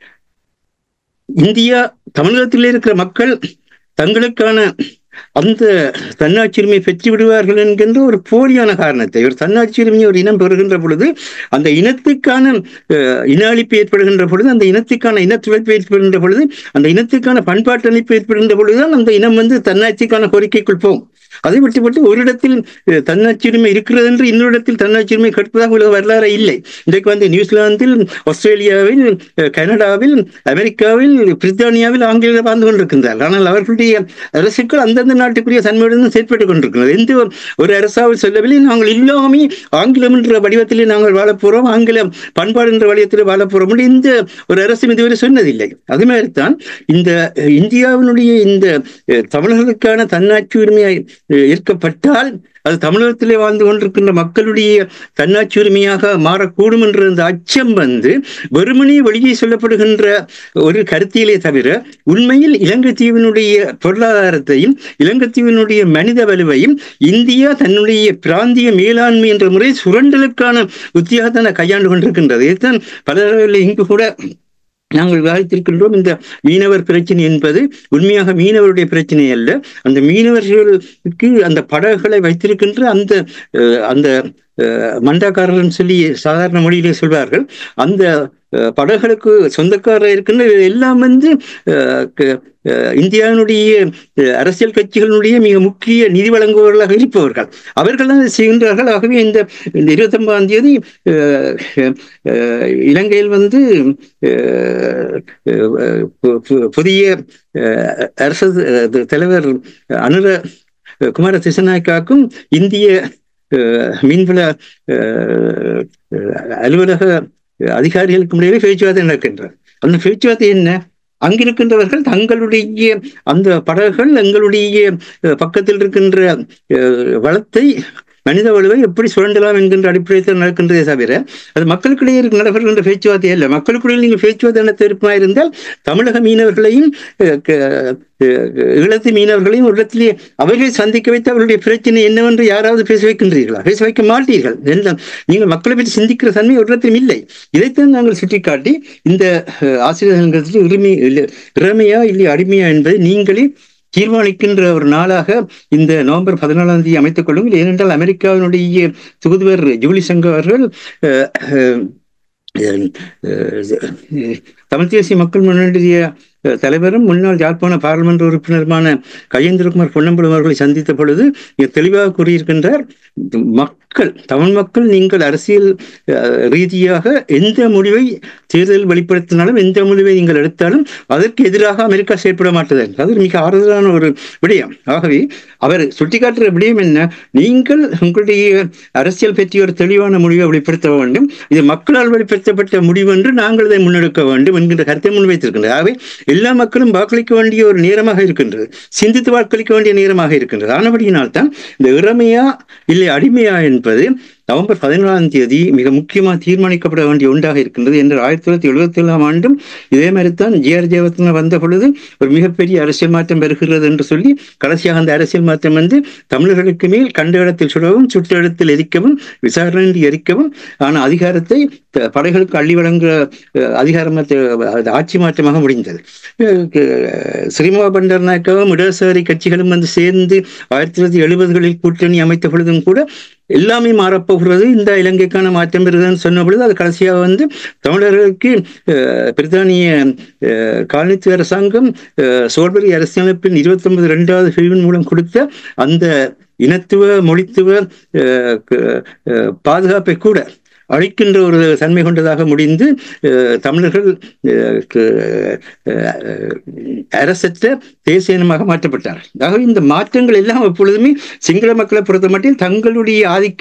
Speaker 2: இந்தியா தமிழகத்தில் இருக்கிற மக்கள் தங்களுக்கான அந்த தன்னாட்சி உரிமை பெற்று விடுவார்கள் என்கின்ற ஒரு போலியான காரணத்தை ஒரு தன்னாட்சி உரிமையை ஒரு இனம் பெறுகின்ற பொழுது அந்த இனத்துக்கான அஹ், இன அழிப்பு ஏற்படுகின்ற பொழுது அந்த இனத்துக்கான இனத்துழைப்பு ஏற்படுகின்ற பொழுது அந்த இனத்துக்கான பண்பாட்டு அழிப்பு ஏற்படுகின்ற பொழுதுதான் அந்த இனம் வந்து தன்னாட்சிக்கான கோரிக்கைக்குள் போகும் அதை விட்டுவிட்டு ஒரு இடத்தில் அஹ், தன்னாட்சி உரிமை இருக்கிறது என்று இன்னொரு இடத்தில் தன்னாட்சி உரிமை கேட்பதாக உலக வரலாறு இல்லை இன்றைக்கு வந்து நியூசிலாந்தில் ஆஸ்திரேலியாவில் அஹ், கனடாவில் அமெரிக்காவில் பிரித்தானியாவில் ஆங்கிலேயர் வாழ்ந்து கொண்டிருக்கின்றார்கள் ஆனால் அவர்களுடைய அரசுகள் அந்தந்த நாட்டுக்குரிய தன்மையுடன் செயற்பட்டுக் கொண்டிருக்கிறது எந்த ஒரு- ஒரு அரசாவது சொல்லவில்லை நாங்கள் எல்லாமே ஆங்கிலம் என்ற வடிவத்திலே நாங்கள் வாழப் போறோம் ஆங்கிலம் பண்பாடு என்ற வடிவத்திலே வாழப் போறோம் என்று இந்த ஒரு அரசும் இதுவரை சொன்னதில்லை அது மாதிரித்தான் இந்த அஹ், இந்தியாவினுடைய இந்த அஹ், தமிழர்களுக்கான தன்னாட்சி உரிமையை அஹ், ஏற்கப்பட்டால் அது தமிழகத்திலே வாழ்ந்து கொண்டிருக்கின்ற மக்களுடைய தன்னாட்சி உரிமையாக மாறக்கூடும் என்ற அந்த அச்சம் வந்து வெறுமனே வெளியே சொல்லப்படுகின்ற ஒரு கருத்தியலே தவிர உண்மையில் இலங்கை தீவினுடைய பொருளாதாரத்தையும் இலங்கை தீவினுடைய மனித வலுவையும் இந்தியா தன்னுடைய பிராந்திய மேலாண்மை என்ற முறை சுரண்டலுக்கான உத்தியாகத்தான கையாண்டு கொண்டிருக்கின்றது இதுதான் பல இங்கு கூட நாங்கள் விவாதித்திருக்கின்றோம் இந்த மீனவர் பிரச்சனை என்பது உண்மையாக மீனவருடைய பிரச்சனை அல்ல அந்த மீனவர்களுக்கு அந்த படகுகளை வைத்திருக்கின்ற அந்த அஹ், அந்த அஹ், மண்டாக்காரர்னு சொல்லி சாதாரண மொழியிலே சொல்வார்கள் அந்த அஹ், படகுகளுக்கு சொந்தக்காரர் இருக்கின்ற எல்லாம் வந்து அஹ், க- அஹ், இந்தியாவினுடைய அஹ், அரசியல் கட்சிகளுடைய மிக முக்கிய நிதி வழங்குபவர்களாக இருப்பவர்கள் அவர்கள் தான் இதை செய்கின்றார்கள் ஆகவே இந்த இந்த இருபத்தி ஒன்பதாம் தேதி அஹ், அஹ், இலங்கையில் வந்து அஹ், அஹ், பு- பு- புதிய அஹ், அரசு அஹ், தலைவர் அனுர குமார திசநாயக்காக்கும் இந்திய அஹ், மீன்வள அஹ், அஹ், அலுவலக அதிகாரிகளுக்கும் இடையே பேச்சுவார்த்தை நடக்கின்றார் அந்த பேச்சுவார்த்தை என்ன அங்கிருக்கின்றவர்கள் தங்களுடைய அந்த படகுகள் எங்களுடைய அஹ், பக்கத்தில் இருக்கின்ற அஹ், வளத்தை மனித வலுவை எப்படி சுரண்டலாம் என்கின்ற அடிப்படையில் நடக்கின்றதே தவிர அது மக்களுக்கிடையே இருக்க- நடைபெறுகின்ற பேச்சுவார்த்தை அல்ல மக்களுக்கிடையே நீங்கள் பேச்சுவார்த்தை நடத்த விருப்பமாக இருந்தால் தமிழக மீனவர்களையும் அஹ், க- அஹ், ஈழத்து மீனவர்களையும் ஒரு இடத்திலே அவர்களை சந்திக்க வைத்து அவர்களுடைய பிரச்சனை என்னவென்று யாராவது பேச வைக்கின்றீர்களா பேச வைக்க மாட்டீர்கள் எல்லாம் நீங்கள் மக்களை பற்றி சிந்திக்கிற தன்மை ஒரு இடத்திலும் இல்லை இதைத்தான் நாங்கள் சுட்டிக்காட்டி இந்த அஹ், ஆசிரியர் சங்கத்தில் உரிமை இல்லை- இறமையா இல்லை அடிமையா என்பதை நீங்களே தீர்மானிக்கின்ற ஒரு நாளாக இந்த நவம்பர் பதினாலாம் தேதி அமைத்துக் கொள்ளுங்கள் ஏனென்றால் அமெரிக்காவினுடைய தூதுவர் ஜூலி சங்கர் அவர்கள் அஹ், அஹ், அஹ், தமிழ் தேசிய மக்கள் முன்னேற்றிய அஹ், தலைவரும் முன்னாள் யாழ்ப்பாண பாராளுமன்ற உறுப்பினருமான கஜேந்திரகுமார் பொன்னம்பலம் அவர்களை சந்தித்த பொழுது மிக தெளிவாக கூறியிருக்கின்றார் மக்கள் தமிழ் மக்கள் நீங்கள் அரசியல் அஹ், ரீதியாக எந்த முடிவை தேர்தல் வெளிப்படுத்தினாலும் எந்த முடிவை நீங்கள் எடுத்தாலும் அதற்கு எதிராக அமெரிக்கா செயற்பட மாட்டது அது மிக ஆறுதலான ஒரு விடயம் ஆகவே அவர் சுட்டிக்காட்டுற விடயம் என்ன நீங்கள் உங்களுடைய அரசியல் பற்றி ஒரு தெளிவான முடிவை வெளிப்படுத்த வேண்டும் இது மக்களால் வெளிப்படுத்தப்பட்ட முடிவு என்று நாங்கள் இதை முன்னெடுக்க வேண்டும் என்கின்ற கருத்தை முன்வைத்திருக்கின்றது ஆகவே எல்லா மக்களும் வாக்களிக்க வேண்டிய ஒரு நேரமாக இருக்கின்றது சிந்தித்து வாக்களிக்க வேண்டிய நேரமாக இருக்கின்றது ஆனபடியினால் தான் இந்த இறமையா இல்லை அடிமையா என்பது நவம்பர் பதினாலாம் தேதி மிக முக்கியமாக தீர்மானிக்கப்பட வேண்டிய ஒன்றாக இருக்கின்றது என்று ஆயிரத்தி தொள்ளாயிரத்தி எழுபத்தி ஏழாம் ஆண்டும் இதே மாதிரி தான் ஜி ஆர் ஜெயவர்த்தன வந்த பொழுது ஒரு மிகப்பெரிய அரசியல் மாற்றம் வருகிறது என்று சொல்லி கடைசியாக அந்த அரசியல் மாற்றம் வந்து தமிழர்களுக்கு மேல் கண்ட இடத்தில் சுடவும் சுட்ட இடத்தில் எரிக்கவும் விசாரணை எரிக்கவும் ஆன அதிகாரத்தை த- படைகளுக்கு அள்ளி வழங்குகிற அஹ், அதிகாரம் அது ஆட்சி மாற்றமாக முடிந்தது அஹ், ஸ்ரீமா பண்டர்நாயக்கவும் இடதுசாரி கட்சிகளும் வந்து சேர்ந்து ஆயிரத்தி தொள்ளாயிரத்தி எழுபதுகளில் கூட்டணி அமைத்த பொழுதும் கூட எல்லாமே மாறப்போகிறது இந்த இலங்கைக்கான மாற்றம் வருதுன்னு சொன்ன பொழுது அது கடைசியாக வந்து தமிழர்களுக்கு அஹ், பிரித்தானிய அஹ், காலனித்துவ அரசாங்கம் அஹ், சோல்பரி அரசியலமைப்பின் இருபத்தி ஒன்பது இரண்டாவது பிரிவின் மூலம் கொடுத்த அந்த இனத்துவ மொழித்துவ அஹ், க- அஹ், பாதுகாப்பை கூட அழிக்கின்ற ஒரு தன்மை கொண்டதாக முடிந்து அஹ், தமிழர்கள் அஹ், க- அஹ், அரசற்ற தேசிய இனமாக மாற்றப்பட்டார் ஆகவே இந்த மாற்றங்கள் எல்லாம் எப்பொழுதுமே சிங்கள மக்களை பொறுத்த மட்டில் தங்களுடைய ஆதிக்க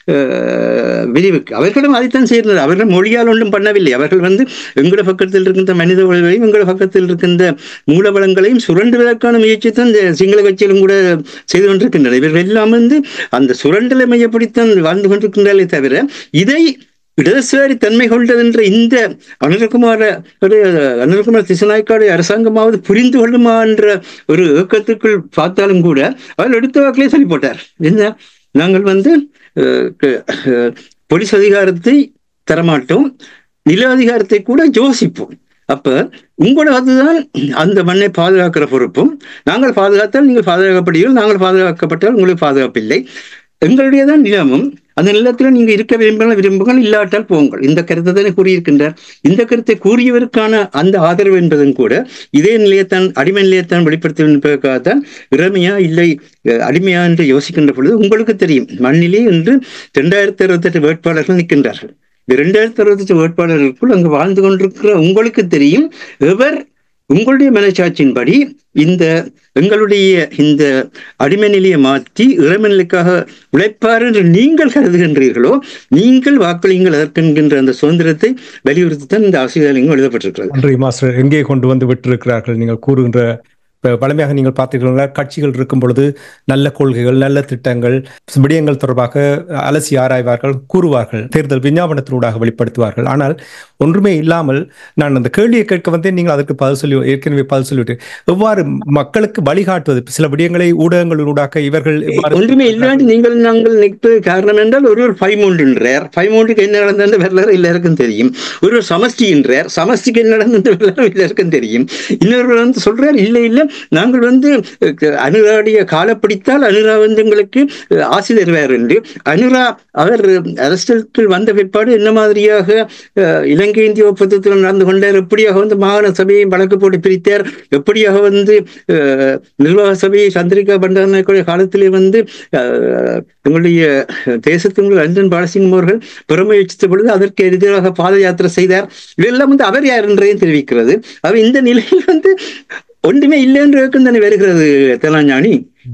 Speaker 2: அஹ், விரிவுக்கு அவர்களும் அதைத்தான் செய்கிறார் அவர்கள் மொழியால் ஒன்றும் பண்ணவில்லை அவர்கள் வந்து எங்கள பக்கத்தில் இருக்கின்ற மனித உழவையும் எங்கள பக்கத்தில் இருக்கின்ற மூலவளங்களையும் சுரண்டுவதற்கான முயற்சி தான் இந்த சிங்கள கட்சியிலும் கூட செய்து கொண்டிருக்கின்றனர் இவர்கள் எல்லாம் வந்து அந்த சுரண்டலை மையப்படித்தான் வாழ்ந்து கொண்டிருக்கின்றார்களே தவிர இதை இடதுசாரி தன்மை கொண்டதென்ற இந்த அனுரகுமார ஒரு அனுரகுமார் திசநாய்க்காடு அரசாங்கமாவது புரிந்து கொள்ளுமா என்ற ஒரு ஏக்கத்துக்குள் பார்த்தாலும் கூட அவர் எடுத்த வாக்கிலே சொல்லி போட்டார் என்ன நாங்கள் வந்து அஹ், க- அஹ், போலீஸ் அதிகாரத்தை தரமாட்டோம் நில அதிகாரத்தை கூட யோசிப்போம் அப்ப உங்களோட அதுதான் அந்த மண்ணை பாதுகாக்கிற பொறுப்பும் நாங்கள் பாதுகாத்தால் நீங்கள் பாதுகாக்கப்படுவீர்கள் நாங்கள் பாதுகாக்கப்பட்டால் உங்களுக்கு பாதுகாப்பில்லை எங்களுடைய தான் நிலமும் அந்த நிலத்தில் நீங்க இருக்க விரும்பினால் விரும்புங்கள் இல்லாட்டால் போங்கள் இந்த கருத்தை தானே கூறியிருக்கின்றார் இந்த கருத்தை கூறியவருக்கான அந்த ஆதரவு என்பதும் கூட இதே நிலையத்தான் அடிமை நிலையத்தான் வெளிப்படுத்த என்பதற்காகத்தான் இறமையா இல்லை அஹ், அடிமையா என்று யோசிக்கின்ற பொழுது உங்களுக்கு தெரியும் மண்ணிலே என்று இரண்டாயிரத்தி அறுபத்தெட்டு வேட்பாளர்கள் நிற்கின்றார்கள் இந்த இரண்டாயிரத்தி அறுபத்தெட்டு வேட்பாளர்களுக்குள் அங்கு வாழ்ந்து கொண்டிருக்கிற உங்களுக்கு தெரியும் எவர் உங்களுடைய மனச்சாட்சியின்படி இந்த எங்களுடைய இந்த அடிமை நிலையை மாற்றி இறைமை நிலைக்காக உழைப்பார் என்று நீங்கள் கருதுகின்றீர்களோ நீங்கள் வாக்களியுங்கள் அதற்கென்கின்ற அந்த சுதந்திரத்தை வலியுறுத்தித்தான் இந்த அவசியம் எழுதப்பட்டிருக்கிறது
Speaker 1: நன்றி மாஸ்டர் எங்கே கொண்டு வந்து விட்டிருக்கிறார்கள் நீங்கள் கூறுகின்ற இப்ப பழமையாக நீங்கள் பார்த்தீர்களா கட்சிகள் இருக்கும் பொழுது நல்ல கொள்கைகள் நல்ல திட்டங்கள் விடயங்கள் தொடர்பாக அலசி ஆராய்வார்கள் கூறுவார்கள் தேர்தல் விஞ்ஞாபனத்தினூடாக வெளிப்படுத்துவார்கள் ஆனால் ஒன்றுமே இல்லாமல் நான் அந்த கேள்வியை கேட்க வந்தேன் நீங்கள் அதற்கு பதில் சொல்லி ஏற்கனவே பதில் சொல்லிவிட்டு எவ்வாறு மக்களுக்கு வழிகாட்டுவது சில விடயங்களை ஊடகங்களினூடாக இவர்கள் எவ்வாறு
Speaker 2: ஒன்றுமே இல்லாண்டு நீங்கள் நாங்கள் நிற்பது காரணம் என்றால் ஒரு ஒரு ஃபைமூண்டுன்றார் ஃபைமூண்டுக்கு என்ன நடந்தது வரலாறு எல்லாருக்கும் தெரியும் ஒரு ஒரு சமஷ்டின்றார் சமஷ்டிக்கு என்ன நடந்தது வரலாறு எல்லாருக்கும் தெரியும் இன்னொரு வந்து சொல்றார் இல்லை இல்லை நாங்கள் வந்து அஹ், அனுராடைய காலப்பிடித்தால் அனுரா வந்து எங்களுக்கு அஹ், ஆசி தருவார் என்று அனுரா அவர் அரசியலுக்கு வந்த பிற்பாடு என்ன மாதிரியாக அஹ், இலங்கை இந்திய ஒப்பந்தத்தில் நடந்து கொண்டார் எப்படியாக வந்து மாகாண சபையை வழக்கு போட்டு பிரித்தார் எப்படியாக வந்து அஹ், நிர்வாக சபையை சந்திரிகா பண்டாரநாயக்குடைய காலத்திலே வந்து அஹ், எங்களுடைய தேசத்தின் லண்டன் பாலசிங்கம் அவர்கள் பெருமுயற்சித்த பொழுது அதற்கு எதிராக பாத யாத்திரை செய்தார் இதெல்லாம் வந்து அவர் யார் என்றதையும் தெரிவிக்கிறது அவர் இந்த நிலையில் வந்து ஒன்றுமே இல்லை என்று தானே வருகிறது தெலாஞானி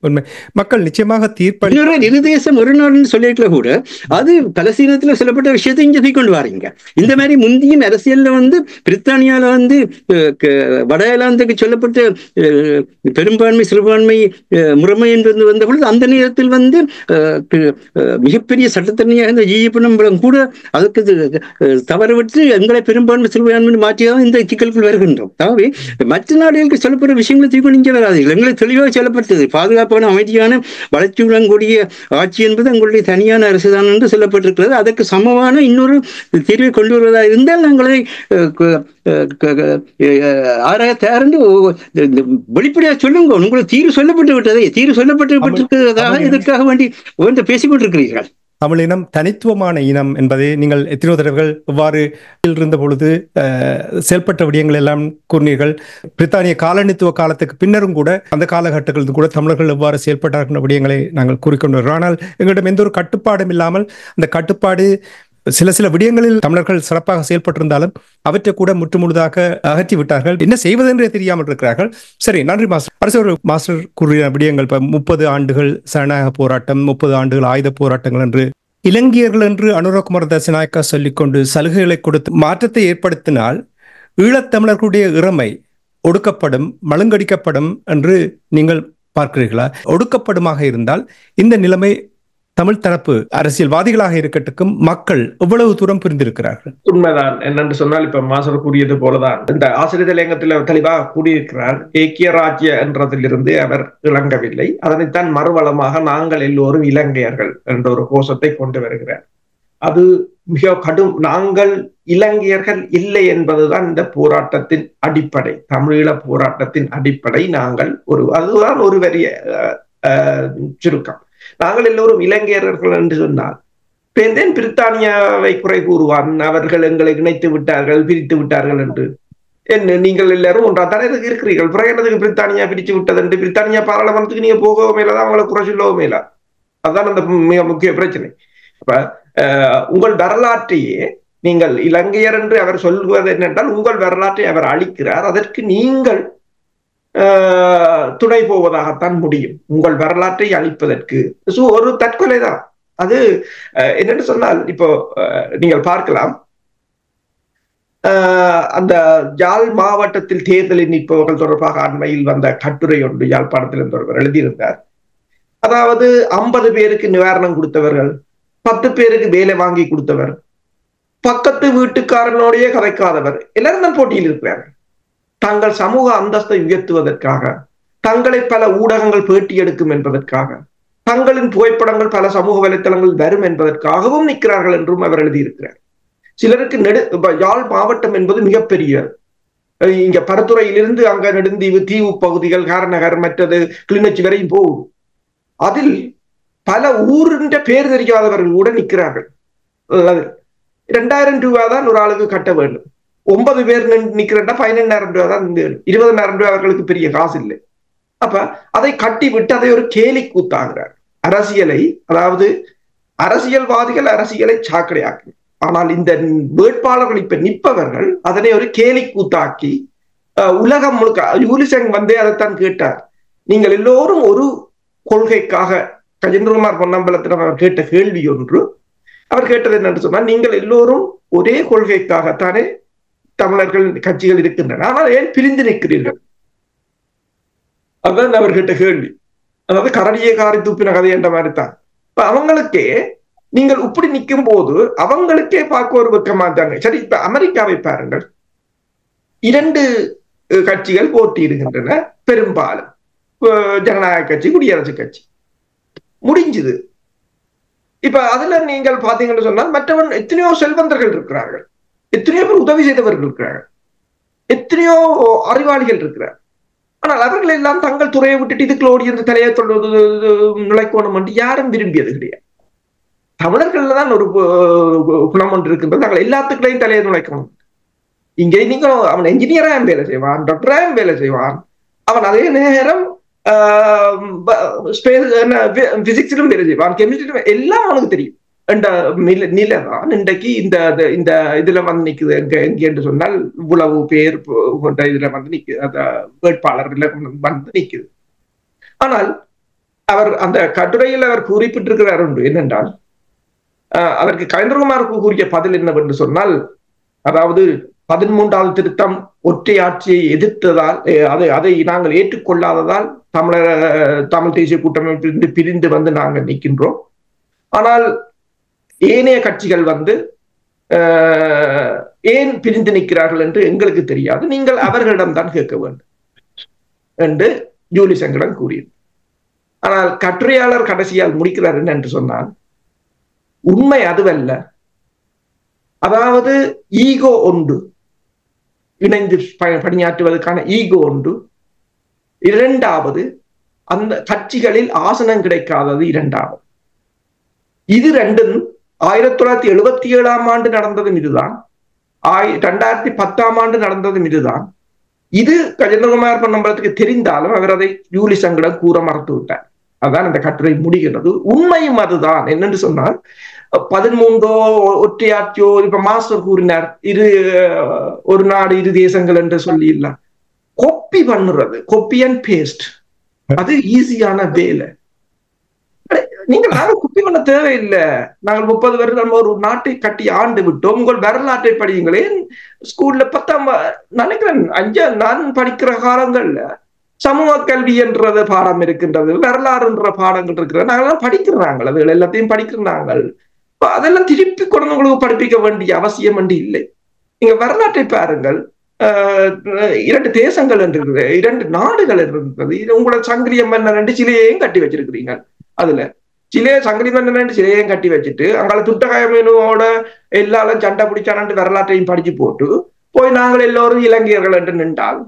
Speaker 1: உண்மை மக்கள் நிச்சயமாக தீர்ப்பளி
Speaker 2: இன்னொரு இரு தேசம் ஒரு நாடுன்னு சொல்லிட்டு கூட அது பலஸ்தீனத்துல சொல்லப்பட்ட விஷயத்தை இங்க தூக்கி கொண்டு வாரீங்க இந்த மாதிரி முந்தியும் அரசியல்ல வந்து பிரித்தானியால வந்து அஹ், க- வட அயர்லாந்துக்கு சொல்லப்பட்ட அஹ், பெரும்பான்மை சிறுபான்மை அஹ், முறைமை என்று வந்த பொழுது அந்த நேரத்தில் வந்து அஹ், கு- அஹ், மிகப்பெரிய சட்டத்தரணியாக இருந்த ஜி பணம்பலம் கூட அதுக்கு இது, அஹ், தவறவிட்டு எங்களை பெரும்பான்மை சிறுபான்மை மாற்றியாக இந்த சிக்கலுக்குள் வருகின்றோம் ஆகவே மற்ற நாடுகளுக்கு சொல்லப்படுற விஷயங்களை தூக்கி நீங்க வராதீர்கள் எங்களை தெளிவாக சொல்லப்பட்டது பாதுகாப்பான அமைதியான வளர்ச்சியுடன் கூடிய ஆட்சி என்பது உங்களுடைய தனியான அரசுதான் என்று சொல்லப்பட்டிருக்கிறது அதற்கு சமமான இன்னொரு தீர்வை கொண்டு வருவதா இருந்தால் நாங்களை அஹ், க- அஹ், க- க- அஹ், ஆராய தயார்ந்து வெளிப்படையாக சொல்லுங்க உங்களுக்கு தீர்வு சொல்லப்பட்டு விட்டதே தீர்வு சொல்லப்பட்டு விட்டிருக்கிறதாக
Speaker 1: தமிழ்
Speaker 2: இதற்காக வேண்டி வந்து பேசிக் கொண்டிருக்கிறீர்கள்
Speaker 1: தமிழினம் தனித்துவமான இனம் என்பதை நீங்கள் எத்தனையோ தடவைகள் இவ்வாறு இருந்த பொழுது அஹ், செயல்பட்ட விடயங்கள் எல்லாம் கூறினீர்கள் பிரித்தானிய காலனித்துவ காலத்துக்கு பின்னரும் கூட அந்த காலகட்டங்களில் கூட தமிழர்கள் எவ்வாறு செயல்பட்டார்கள் என்ற விடயங்களை நாங்கள் கூறிக்கொண்டு வருகிறோம் ஆனால் எங்களிடம் எந்த ஒரு கட்டுப்பாடும் இல்லாமல் அந்த கட்டுப்பாடு சில சில விடயங்களில் தமிழர்கள் சிறப்பாக செயல்பட்டிருந்தாலும் அவற்றை கூட முற்றுமுழுதாக அகற்றி விட்டார்கள் என்ன செய்வதென்றே தெரியாமல் இருக்கிறார்கள் சரி நன்றி மாஸ்டர் அரசு ஒரு மாஸ்டர் கூறிய விடயங்கள் இப்ப முப்பது ஆண்டுகள் சனநாயக போராட்டம் முப்பது ஆண்டுகள் ஆயுத போராட்டங்கள் என்று இலங்கையர்கள் என்று அனுரகுமார் தசநாயக்கா சொல்லிக்கொண்டு சலுகைகளை கொடுத்து மாற்றத்தை ஏற்படுத்தினால் ஈழத்தமிழர்களுடைய இறமை ஒடுக்கப்படும் மழுங்கடிக்கப்படும் என்று நீங்கள் பார்க்கிறீர்களா ஒடுக்கப்படுமாக இருந்தால் இந்த நிலைமை தமிழ் தரப்பு அரசியல்வாதிகளாக இருக்கட்டும் மக்கள் எவ்வளவு தூரம் புரிந்திருக்கிறார்கள்
Speaker 3: உண்மைதான் என்னென்று சொன்னால் இப்ப மாசர் கூறியது போலதான் இந்த ஆசிரியர் தலையங்கத்தில் தெளிவாக கூறியிருக்கிறார் ஏக்கிய ராஜ்ய என்றதிலிருந்து அவர் இளங்கவில்லை அதனைத்தான் மறுவளமாக நாங்கள் எல்லோரும் இலங்கையர்கள் என்ற ஒரு கோஷத்தை கொண்டு வருகிறார் அது மிக கடும் நாங்கள் இலங்கையர்கள் இல்லை என்பதுதான் இந்த போராட்டத்தின் அடிப்படை தமிழீழ போராட்டத்தின் அடிப்படை நாங்கள் ஒரு அதுதான் ஒரு வரிய அஹ், அஹ், சுருக்கம் நாங்கள் எல்லோரும் இலங்கையர்கள் என்று சொன்னால் பேந்தேன் பிரித்தானியாவை குறை கூறுவான் அவர்கள் எங்களை இணைத்து விட்டார்கள் பிரித்து விட்டார்கள் என்று என்ன நீங்கள் எல்லாரும் ஒன்றா தானே இதுக்கு இருக்கிறீர்கள் பிறகு என்னதுக்கு பிரித்தானியா பிரிச்சு விட்டது என்று பிரித்தானியா பாராளுமன்றத்துக்கு நீங்க போகவும் மேலதான் அவங்களை குறை சொல்லவும் மேலா அதுதான் அந்த மிக முக்கிய பிரச்சனை அப்ப அஹ், உங்கள் வரலாற்றையே நீங்கள் இலங்கையர் என்று அவர் சொல்வது என்னென்றால் உங்கள் வரலாற்றை அவர் அளிக்கிறார் அதற்கு நீங்கள் ஆஹ், துணை போவதாகத்தான் முடியும் உங்கள் வரலாற்றை அழிப்பதற்கு சோ ஒரு தற்கொலை தான் அது அஹ், என்னன்னு சொன்னால் இப்போ அஹ், நீங்கள் பார்க்கலாம் ஆஹ், அந்த யாழ் மாவட்டத்தில் தேர்தலில் நிற்பவர்கள் தொடர்பாக அண்மையில் வந்த கட்டுரை ஒன்று யாழ்ப்பாணத்தில் இருந்து ஒருவர் எழுதியிருந்தார் அதாவது ஐம்பது பேருக்கு நிவாரணம் கொடுத்தவர்கள் பத்து பேருக்கு வேலை வாங்கி கொடுத்தவர் பக்கத்து வீட்டுக்காரனோடையே கதைக்காதவர் எல்லாரும் தான் போட்டியில் இருக்கிறார்கள் தங்கள் சமூக அந்தஸ்தை உயர்த்துவதற்காக தங்களை பல ஊடகங்கள் பேட்டி எடுக்கும் என்பதற்காக தங்களின் புகைப்படங்கள் பல சமூக வலைத்தளங்கள் வரும் என்பதற்காகவும் நிற்கிறார்கள் என்றும் அவர் எழுதியிருக்கிறார் சிலருக்கு நெடு இப்ப யாழ் மாவட்டம் என்பது மிகப்பெரிய அஹ் இங்க பரத்துறையிலிருந்து அங்க நெடுந்தீவு தீவு பகுதிகள் காரநகர் மற்றது கிளிநொச்சி வரையும் போகும் அதில் பல ஊரின் பேர் தெரியாதவர்கள் கூட நிற்கிறார்கள் அதாவது இரண்டாயிரம் ரூபாய் தான் ஒரு ஆளுக்கு கட்ட வேண்டும் ஒன்பது பேர் நிக்கிறேன்னா பதினெண்ணாயிரம் ரூபாய் தான் வேணும் இருபதனாயிரம் ரூபாய் அவர்களுக்கு பெரிய காசு இல்லை அப்ப அதை கட்டி விட்டு அதை ஒரு கேலி கூத்தாகிறார் அரசியலை அதாவது அரசியல்வாதிகள் அரசியலை சாக்கடையாக்கு ஆனால் இந்த வேட்பாளர்கள் இப்ப நிற்பவர்கள் அதனை ஒரு கேலி கூத்தாக்கி அஹ், உலகம் முழுக்க யூலிசங் வந்தே அதைத்தான் கேட்டார் நீங்கள் எல்லோரும் ஒரு கொள்கைக்காக கஜேந்திரகுமார் பொன்னம்பலத்திடம் அவர் கேட்ட கேள்வி ஒன்று அவர் கேட்டது என்னன்னு சொன்னால் நீங்கள் எல்லோரும் ஒரே கொள்கைக்காகத்தானே தமிழர்கள் கட்சிகள் இருக்கின்றன ஆனால் ஏன் பிரிந்து நிற்கிறீர்கள் அதுதான் அவர் கேட்ட கேள்வி அதாவது கரடியே காரி துப்பின கதை என்ற மாதிரி தான் இப்ப அவங்களுக்கே நீங்கள் இப்படி நிற்கும் போது அவங்களுக்கே பார்க்க ஒரு வெக்கமா தாங்க சரி இப்ப அமெரிக்காவை பாருங்கள் இரண்டு அஹ், கட்சிகள் போட்டியிடுகின்றன பெரும்பாலும் அஹ், ஜனநாயக கட்சி குடியரசு கட்சி முடிஞ்சுது இப்ப அதுல நீங்கள் பாத்தீங்கன்னு சொன்னால் மற்றவன் எத்தனையோ செல்வந்தர்கள் இருக்கிறார்கள் எத்தனையோ பேர் உதவி செய்தவர்கள் இருக்கிறார்கள் எத்தனையோ அறிவாளிகள் இருக்கிறார் ஆனால் அவர்கள் எல்லாம் தங்கள் துறையை விட்டுட்டு இதுக்குள்ள ஓடி இந்த தலையை தொழுவது நுழைக்கணும் என்று யாரும் விரும்பியது கிடையாது தமிழர்கள்ல தான் ஒரு கு- குணம் ஒன்று இருக்கின்றது நாங்கள் எல்லாத்துக்குள்ளையும் தலையை நுழைக்கணும் இங்கே நீங்க அவன் என்ஜினியராயும் வேலை செய்வான் டாக்டராயும் வேலை செய்வான் அவன் அதே நேரம் பிசிக்ஸிலும் வேலை செய்வான் கெமிஸ்ட்ரியிலும் எல்லாம் அவனுக்கு தெரியும் என்ற நில நிலைதான் இன்றைக்கு இந்த இந்த- இந்த இதுல வந்து நிக்குது எங்க எங்க என்று சொன்னால் இவ்வளவு பேர் போ- கொண்ட இதுல வந்து நிக்குது அந்த வேட்பாளர்ல வந்து நிக்குது ஆனால் அவர் அந்த கட்டுரையில் அவர் குறிப்பிட்டிருக்கிறார் உண்டு என்னென்றால் அஹ், அதற்கு கலைஞர்குமார் கூறிய பதில் என்னவென்று சொன்னால் அதாவது பதிமூன்றாவது திருத்தம் ஒற்றை ஆட்சியை எதிர்த்ததால் அஹ், அதை அதை நாங்கள் ஏற்றுக்கொள்ளாததால் தமிழர் அஹ், தமிழ் தேசிய கூட்டமைப்பிலிருந்து பிரிந்து வந்து நாங்கள் நிற்கின்றோம் ஆனால் ஏனைய கட்சிகள் வந்து அஹ், ஏன் பிரிந்து நிற்கிறார்கள் என்று எங்களுக்கு தெரியாது நீங்கள் அவர்களிடம்தான் கேட்க வேண்டும் என்று ஜூலி சங்கடன் கூறியது ஆனால் கட்டுரையாளர் கடைசியால் முடிக்கிறார் என்ன என்று சொன்னால் உண்மை அதுவல்ல அதாவது ஈகோ ஒன்று இணைந்து ப- பணியாற்றுவதற்கான ஈகோ ஒன்று இரண்டாவது அந்த கட்சிகளில் ஆசனம் கிடைக்காதது இரண்டாவது இது ரெண்டும் ஆயிரத்தி தொள்ளாயிரத்தி எழுபத்தி ஏழாம் ஆண்டு நடந்ததும் இதுதான் ஆய் ரெண்டாயிரத்தி பத்தாம் ஆண்டு நடந்ததும் இதுதான் இது கஜேந்திரகுமார் பொன்னம்பலத்துக்கு தெரிந்தாலும் அவர் அதை ஜூலி சங்கடம் கூற மறந்து விட்டார் அதான் இந்த கட்டுரை முடிகிறது உண்மையும் அதுதான் என்னென்று சொன்னால் பதிமூன்றோ ஒற்றையாற்றியோ இப்ப மாஸ்டர் கூறினார் இரு அஹ், ஒரு நாடு இரு தேசங்கள் என்று சொல்லி இல்ல கொப்பி பண்ணுறது கொப்பி அண்ட் பேஸ்ட் அது ஈஸியான வேலை அடே, நீங்கள் நாங்கள் குப்பி பண்ண தேவையில்லை நாங்கள் முப்பது வருடம் ஒரு நாட்டை கட்டி ஆண்டு விட்டோம் உங்கள் வரலாற்றை படியுங்களேன் ஸ்கூல்ல பத்தாம் வ- நினைக்கிறேன் அஞ்சா நான் படிக்கிற காலங்கள்ல சமூக கல்வி என்றது பாடம் இருக்கின்றது வரலாறுன்ற பாடங்கள் இருக்கிறது நாங்களாம் படிக்கிறாங்க அதுகள் எல்லாத்தையும் படிக்கிறாங்க இப்ப அதெல்லாம் திருப்பி கொண்டு உங்களுக்கு படிப்பிக்க வேண்டிய அவசியம் என்று இல்லை நீங்க வரலாற்றை பாருங்கள் ஆஹ் இரண்டு தேசங்கள் என்று இருக்குது இரண்டு நாடுகள் என்று இருக்கிறது இது உங்களோட சங்கிலிய மன்னர் ரெண்டு சிலையையும் கட்டி வச்சிருக்கிறீங்க அதுல சிலையை சங்கிலி மன்னன் ரெண்டு சிலையையும் கட்டி வச்சுட்டு அங்கால துட்டகாயமேனுவோட எல்லாரும் சண்டை பிடிச்சானு வரலாற்றையும் படிச்சு போட்டு போய் நாங்கள் எல்லோரும் இலங்கையர்கள் என்று நின்றால்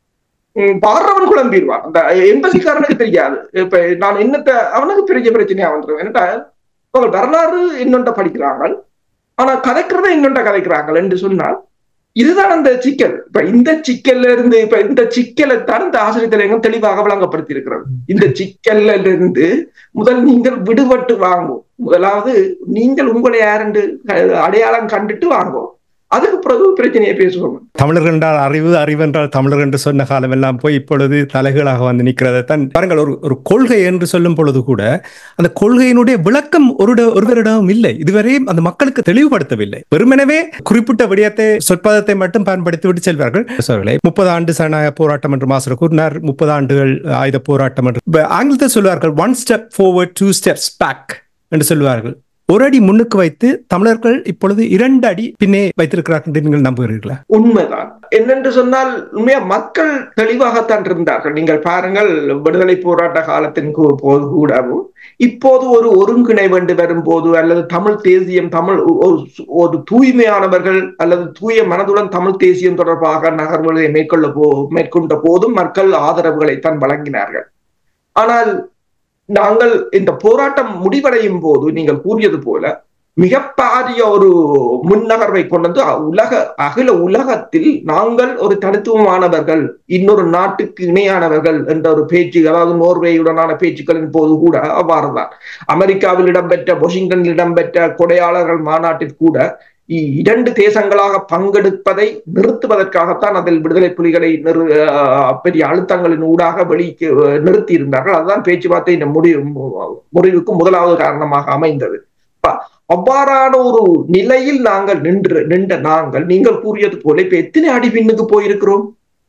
Speaker 3: உம், பாடுறவன் குழம்பிடுவான் அந்த எம்பசிக்காரனுக்கு தெரியாது இப்ப நான் என்னத்த அவனுக்கு பெரிய பிரச்சனையா வந்துடும் என்னட்டா அவங்க வரலாறு இன்னொன்றை படிக்கிறாங்க ஆனா கதைக்கிறத இன்னொன்றை கதைக்கிறாங்க என்று சொன்னால் இதுதான் அந்த சிக்கல் இப்ப இந்த சிக்கல்ல இருந்து இப்ப இந்த சிக்கலை தான் இந்த ஆசிரியர் தலைவர்கள் தெளிவாக விளங்கப்படுத்தி இருக்கிறது இந்த சிக்கல்ல இருந்து முதல் நீங்கள் விடுபட்டு வாங்கும் முதலாவது நீங்கள் உங்களை யாரென்று அடையாளம் கண்டுட்டு வாங்கும் அதுக்கு பிறகு பிரச்சனையை பேசுவோம்
Speaker 1: தமிழர் என்றால் அறிவு அறிவு என்றால் தமிழர் என்று சொன்ன காலம் எல்லாம் போய் இப்பொழுது தலைகளாக வந்து நிற்கிறதை தான் பாருங்கள் ஒரு ஒரு கொள்கை என்று சொல்லும் பொழுது கூட அந்த கொள்கையினுடைய விளக்கம் ஒரு ஒருவரிடம் இல்லை இதுவரை அந்த மக்களுக்கு தெளிவுபடுத்தவில்லை வெறுமெனவே குறிப்பிட்ட விடயத்தை சொற்பதத்தை மட்டும் பயன்படுத்தி விட்டு செல்வார்கள் சொல்களை முப்பது ஆண்டு சனாய போராட்டம் என்று மாஸ்டர் கூறினார் முப்பது ஆண்டுகள் ஆயுத போராட்டம் என்று இப்ப ஆங்கிலத்தில் சொல்வார்கள் one step forward two steps back என்று சொல்வார்கள் ஒரு அடி முன்னுக்கு வைத்து தமிழர்கள் இப்பொழுது இரண்டு அடி பின்னே வைத்திருக்கிறார்கள் என்று நீங்கள் நம்புகிறீர்களா
Speaker 3: உண்மைதான் என்னென்று சொன்னால் உண்மையா மக்கள் தெளிவாகத்தான் இருந்தார்கள் நீங்கள் பாருங்கள் விடுதலை போராட்ட காலத்தின் கு- போது கூடவும் இப்போது ஒரு ஒருங்கிணைவு என்று வரும்போது அல்லது தமிழ் தேசியம் தமிழ் ஒ- ஒரு- ஒரு தூய்மையானவர்கள் அல்லது தூய மனதுடன் தமிழ் தேசியம் தொடர்பாக நகர்வுகளை மேற்கொள்ள போ மேற்கொண்ட போதும் மக்கள் ஆதரவுகளைத்தான் வழங்கினார்கள் ஆனால் நாங்கள் இந்த போராட்டம் முடிவடையும் போது நீங்கள் கூறியது போல மிகப்பாரிய ஒரு முன்னகர்வை கொண்டு வந்து உலக அகில உலகத்தில் நாங்கள் ஒரு தனித்துவமானவர்கள் இன்னொரு நாட்டுக்கு இணையானவர்கள் என்ற ஒரு பேச்சு அதாவது நோர்வேயுடனான பேச்சுக்களின் போது கூட அவ்வாறுதான் அமெரிக்காவில் இடம்பெற்ற வாஷிங்டனில் இடம்பெற்ற கொடையாளர்கள் மாநாட்டில் கூட இ- இரண்டு தேசங்களாக பங்கெடுப்பதை நிறுத்துவதற்காகத்தான் அதில் விடுதலை புலிகளை நிறு அஹ் பெரிய அழுத்தங்களின் ஊடாக வெளிக்கு அஹ், நிறுத்தி இருந்தார்கள் அதுதான் பேச்சுவார்த்தை இந்த முடிவு முறிவுக்கு முதலாவது காரணமாக அமைந்தது ப- அவ்வாறான ஒரு நிலையில் நாங்கள் நின்று நின்ற நாங்கள் நீங்கள் கூறியது போல இப்ப எத்தனை அடி பின்னுக்கு போயிருக்கிறோம்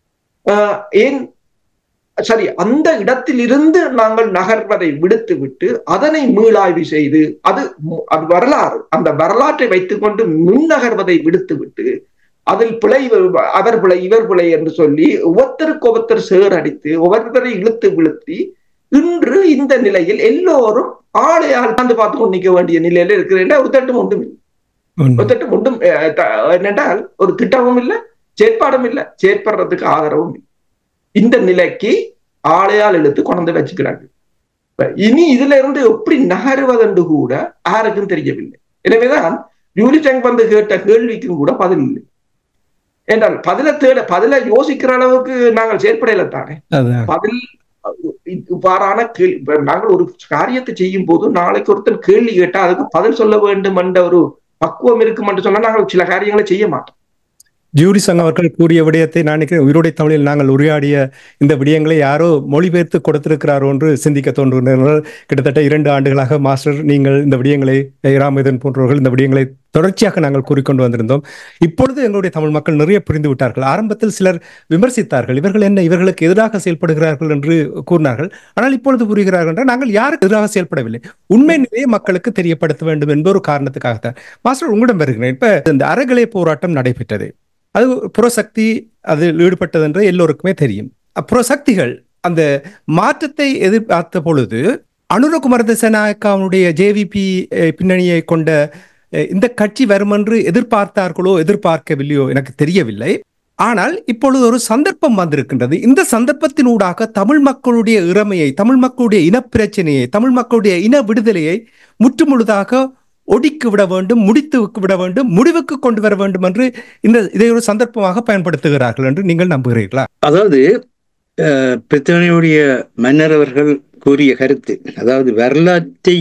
Speaker 3: ஆஹ் ஏன் சரி அந்த இடத்திலிருந்து நாங்கள் நகர்வதை விடுத்து விட்டு அதனை மீளாய்வு செய்து அது மு- அது வரலாறு அந்த வரலாற்றை வைத்துக்கொண்டு முன்னகர்வதை விடுத்து விட்டு அதில் பிழை அவர் பிழை இவர் பிழை என்று சொல்லி ஒவ்வொருத்தருக்கு ஒவ்வொருத்தர் சேர் அடித்து ஒவ்வொருத்தரை இழுத்து விழுத்தி இன்று இந்த நிலையில் எல்லோரும் ஆளையால் தாண்டு பார்த்து கொண்டு நிற்க வேண்டிய நிலையில இருக்கிறேன் ஒரு திட்டம் ஒன்றும் இல்லை ஒரு திட்டம் ஒன்றும் அஹ், த- என்னென்றால் ஒரு திட்டமும் இல்லை செயற்பாடும் இல்லை செயற்படுறதுக்கு ஆதரவும் இல்லை இந்த நிலைக்கு ஆளையால் இழுத்து கொண்டு வச்சுக்கிறாங்க இப்ப இனி இதுல இருந்து எப்படி நகருவதென்று கூட யாருக்கும் தெரியவில்லை எனவேதான் ஜூலி சங் வந்து கேட்ட கேள்விக்கும் கூட பதில் இல்லை என்றால் பதில தேட பதில யோசிக்கிற அளவுக்கு நாங்கள் செயற்படையில தானே
Speaker 1: அதான்
Speaker 3: பதில் இவ்வாறான கேள்வி இப்ப நாங்கள் ஒரு காரியத்தை செய்யும் போது நாளைக்கு ஒருத்தர் கேள்வி கேட்டா அதுக்கு பதில் சொல்ல வேண்டும் என்ற ஒரு பக்குவம் இருக்கும் என்று சொன்னா நாங்கள் சில காரியங்களை செய்ய மாட்டோம்
Speaker 1: ஜூரி சங்கம் அவர்கள் கூறிய விடயத்தை நான் நினைக்கிறேன் உயிரோடை தமிழில் நாங்கள் உரையாடிய இந்த விடயங்களை யாரோ மொழிபெயர்த்து கொடுத்திருக்கிறாரோ என்று சிந்திக்க தோன்றுகிறார்கள் கிட்டத்தட்ட இரண்டு ஆண்டுகளாக மாஸ்டர் நீங்கள் இந்த விடயங்களை ராமேதன் போன்றவர்கள் இந்த விடயங்களை தொடர்ச்சியாக நாங்கள் கூறிக்கொண்டு வந்திருந்தோம் இப்பொழுது எங்களுடைய தமிழ் மக்கள் நிறைய புரிந்து விட்டார்கள் ஆரம்பத்தில் சிலர் விமர்சித்தார்கள் இவர்கள் என்ன இவர்களுக்கு எதிராக செயல்படுகிறார்கள் என்று கூறினார்கள் ஆனால் இப்பொழுது புரிகிறார்கள் என்றால் நாங்கள் யாருக்கு எதிராக செயல்படவில்லை உண்மை நிலையை மக்களுக்கு தெரியப்படுத்த வேண்டும் என்ற ஒரு காரணத்துக்காகத்தான் மாஸ்டர் உங்களிடம் வருகிறேன் இப்ப இந்த அறகலை போராட்டம் நடைபெற்றது அது புறசக்தி அதில் ஈடுபட்டது என்று எல்லோருக்குமே தெரியும் புறசக்திகள் அந்த மாற்றத்தை எதிர்பார்த்த பொழுது அனுரகுமார திசநாயக்காவுடைய ஜேவிபி பின்னணியை கொண்ட இந்த கட்சி வரும் என்று எதிர்பார்த்தார்களோ எதிர்பார்க்கவில்லையோ எனக்கு தெரியவில்லை ஆனால் இப்பொழுது ஒரு சந்தர்ப்பம் வந்திருக்கின்றது இந்த சந்தர்ப்பத்தினூடாக தமிழ் மக்களுடைய இறமையை தமிழ் மக்களுடைய இனப்பிரச்சனையை தமிழ் மக்களுடைய இன விடுதலையை முற்றுமுழுதாக ஒடிக்கு விட வேண்டும் முடித்து விட வேண்டும் முடிவுக்கு கொண்டு வர வேண்டும் என்று இந்த இதை ஒரு சந்தர்ப்பமாக பயன்படுத்துகிறார்கள் என்று நீங்கள் நம்புகிறீர்களா
Speaker 2: அதாவது பிரித்தானியுடைய மன்னர் அவர்கள் கூறிய கருத்து அதாவது வரலாற்றை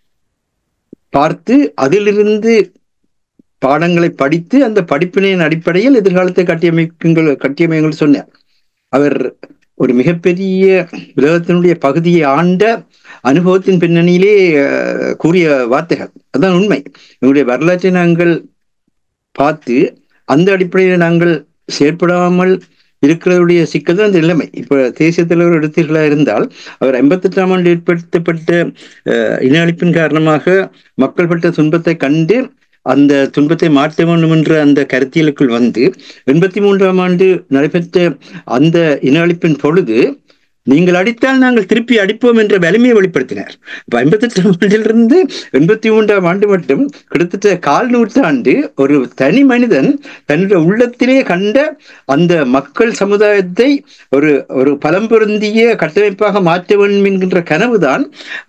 Speaker 2: பார்த்து அதிலிருந்து பாடங்களை படித்து அந்த படிப்பினையின் அடிப்படையில் எதிர்காலத்தை கட்டியமைக்குங்கள் கட்டியமைங்கள் சொன்னார் அவர் ஒரு மிகப்பெரிய உலகத்தினுடைய பகுதியை ஆண்ட அனுபவத்தின் பின்னணியிலே கூறிய வார்த்தைகள் அதுதான் உண்மை எங்களுடைய வரலாற்றை நாங்கள் பார்த்து அந்த அடிப்படையில் நாங்கள் செயற்படாமல் இருக்கிறதுடைய சிக்கல் தான் அந்த நிலைமை இப்ப தேசிய தலைவர் எடுத்தீர்களா இருந்தால் அவர் எண்பத்தெட்டாம் ஆண்டு ஏற்படுத்தப்பட்ட இன அழிப்பின் காரணமாக மக்கள் பட்ட துன்பத்தை கண்டு அந்த துன்பத்தை மாற்ற வேண்டும் என்ற அந்த கருத்தியலுக்குள் வந்து எண்பத்தி மூன்றாம் ஆண்டு நடைபெற்ற அந்த இன அழிப்பின் பொழுது நீங்கள் அடித்தால் நாங்கள் திருப்பி அடிப்போம் என்ற வலிமையை வெளிப்படுத்தினார் இப்ப ஐம்பத்தெட்டாம் ஆண்டிலிருந்து எண்பத்தி மூன்றாம் ஆண்டு மட்டும் கிட்டத்தட்ட கால் நூற்றாண்டு ஒரு தனி மனிதன் தன்னுடைய உள்ளத்திலே கண்ட அந்த மக்கள் சமுதாயத்தை ஒரு ஒரு பலம் பொருந்திய கட்டமைப்பாக மாற்ற வேண்டும் என்கின்ற கனவுதான்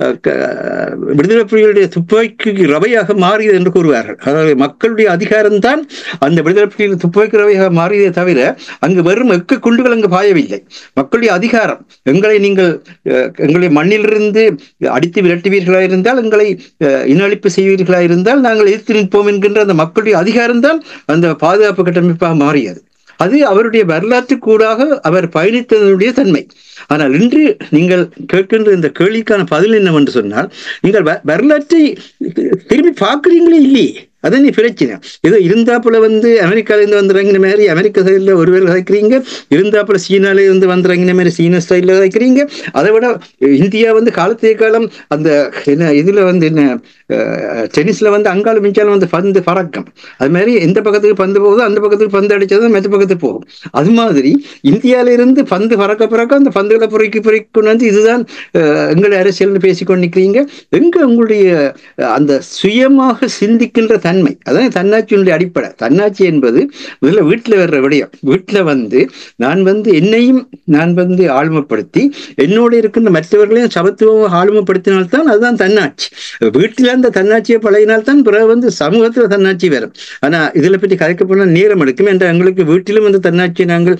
Speaker 2: விடுதலை புலிகளுடைய துப்பாக்கி ரவையாக மாறியது என்று கூறுவார்கள் அதாவது மக்களுடைய அதிகாரம்தான் அந்த விடுதலை புலிகள் துப்பாக்கி ரவையாக மாறியதே தவிர அங்கு வெறும் எக்க குண்டுகள் அங்கு பாயவில்லை மக்களுடைய அதிகாரம் எங்களை நீங்கள் எங்களை மண்ணிலிருந்து அடித்து விரட்டுவீர்களா இருந்தால் எங்களை இனஅழிப்பு செய்வீர்களா இருந்தால் நாங்கள் எதிர்த்து நிற்போம் என்கின்ற அந்த மக்களுடைய அதிகாரம்தான் அந்த பாதுகாப்பு கட்டமைப்பாக மாறியது அது அவருடைய வரலாற்று கூடாக அவர் பயணித்ததனுடைய தன்மை ஆனால் இன்று நீங்கள் கேட்கின்ற இந்த கேள்விக்கான பதில் என்னவென்று சொன்னால் நீங்கள் வரலாற்றை திரும்பி பார்க்குறீங்களே இல்லையே அதான் நீ பிரச்சனை ஏதோ இருந்தாப்புல வந்து அமெரிக்கால இருந்து வந்துறங்கின மாதிரி அமெரிக்க சைடில் ஒருவர் கதைக்கிறீங்க இருந்தாப்புல சீனால இருந்து வந்துறங்கின மாதிரி சீன ஸ்டைலில் கதைக்கிறீங்க அதை விட இந்தியா வந்து காலத்திய காலம் அந்த என்ன இதுல வந்து என்ன டென்னிஸ்ல வந்து அங்கால மிஞ்சாலும் வந்து பந்து பறக்கம் அது மாதிரி எந்த பக்கத்துக்கு பந்து போகுதோ அந்த பக்கத்துக்கு பந்து அடிச்சதும் மெத்த பக்கத்துக்கு போகும் அது மாதிரி இந்தியால இருந்து பந்து பறக்க பறக்க அந்த பந்துகளை பொறுக்கி பொறுக்கி வந்து இதுதான் எங்களை அரசியல்னு பேசிக்கொண்டு நிற்கிறீங்க எங்க உங்களுடைய அந்த சுயமாக சிந்திக்கின்ற தன்மை அதான் தன்னாட்சியினுடைய அடிப்படை தன்னாட்சி என்பது முதல்ல வீட்டில் வர்ற விடயம் வீட்டில் வந்து நான் வந்து என்னையும் நான் வந்து ஆளுமைப்படுத்தி என்னோட இருக்கின்ற மற்றவர்களையும் சமத்துவம் ஆளுமைப்படுத்தினால்தான் அதுதான் தன்னாட்சி வீட்டில் அந்த தன்னாட்சியை பழகினால்தான் பிறகு வந்து சமூகத்தில் தன்னாட்சி வரும் ஆனா இதுல பற்றி கதைக்க போனால் நேரம் எடுக்கும் என்ற எங்களுக்கு வீட்டிலும் வந்து தன்னாட்சியை நாங்கள்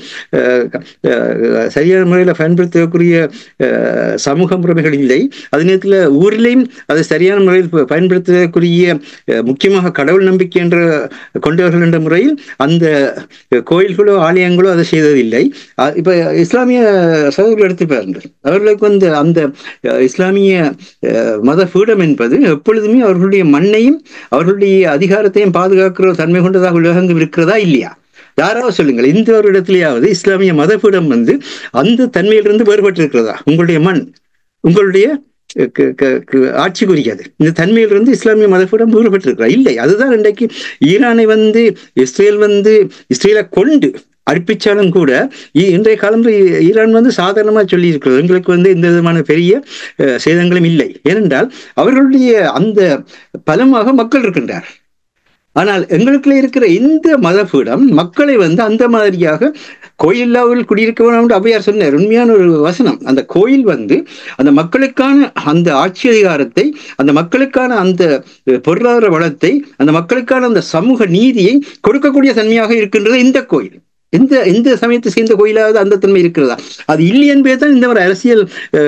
Speaker 2: சரியான முறையில் பயன்படுத்தக்கூடிய சமூக முறைமைகள் இல்லை அதே நேரத்தில் ஊரிலையும் அதை சரியான முறையில் பயன்படுத்தக்கூடிய முக்கியமாக கடவுள் நம்பிக்கை என்ற கொண்டவர்கள் என்ற முறையில் அந்த கோயில்களோ ஆலயங்களோ அதை செய்ததில்லை இப்ப இஸ்லாமிய சகோதரர்கள் எடுத்து பாருங்கள் அவர்களுக்கு வந்து அந்த இஸ்லாமிய மத பீடம் என்பது எப்பொழுதுமே அவர்களுடைய மண்ணையும் அவர்களுடைய அதிகாரத்தையும் பாதுகாக்கிற தன்மை கொண்டதாக உலகங்கள் இருக்கிறதா இல்லையா யாராவது சொல்லுங்கள் இந்த ஒரு இடத்துலயாவது இஸ்லாமிய மதபீடம் வந்து அந்த தன்மையிலிருந்து வேறுபட்டு இருக்கிறதா உங்களுடைய மண் உங்களுடைய ஆட்சி குறிக்காது இந்த தன்மையிலிருந்து இஸ்லாமிய மதப்பீடம் வேறுபட்டிருக்கிறார் இல்லை அதுதான் இன்றைக்கு ஈரானை வந்து இஸ்ரேல் வந்து இஸ்ரேலை கொண்டு அடிப்பிச்சாலும் கூட இன்றைய காலத்தில் ஈரான் வந்து சாதாரணமாக சொல்லி இருக்கிறது எங்களுக்கு வந்து எந்த விதமான பெரிய சேதங்களும் இல்லை ஏனென்றால் அவர்களுடைய அந்த பலமாக மக்கள் இருக்கின்றார் ஆனால் எங்களுக்குள்ள இருக்கிற இந்த மதபீடம் மக்களை வந்து அந்த மாதிரியாக கோயில்லாவில் குடியிருக்க வேணும் அவையார் சொன்னார் உண்மையான ஒரு வசனம் அந்த கோயில் வந்து அந்த மக்களுக்கான அந்த ஆட்சி அதிகாரத்தை அந்த மக்களுக்கான அந்த பொருளாதார வளத்தை அந்த மக்களுக்கான அந்த சமூக நீதியை கொடுக்கக்கூடிய தன்மையாக இருக்கின்றது இந்த கோயில் எந்த எந்த சமயத்தை சேர்ந்த கோயிலாவது அந்த தன்மை இருக்கிறதா அது இல்லை என்பதை தான் இந்த ஒரு அரசியல்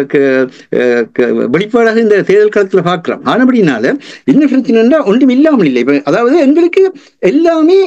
Speaker 2: வெளிப்பாடாக இந்த தேர்தல் காலத்தில் பார்க்கிறோம் ஆனபடினால என்ன பிரச்சனைன்னா ஒன்றும் இல்லாமல் இல்லை அதாவது எங்களுக்கு எல்லாமே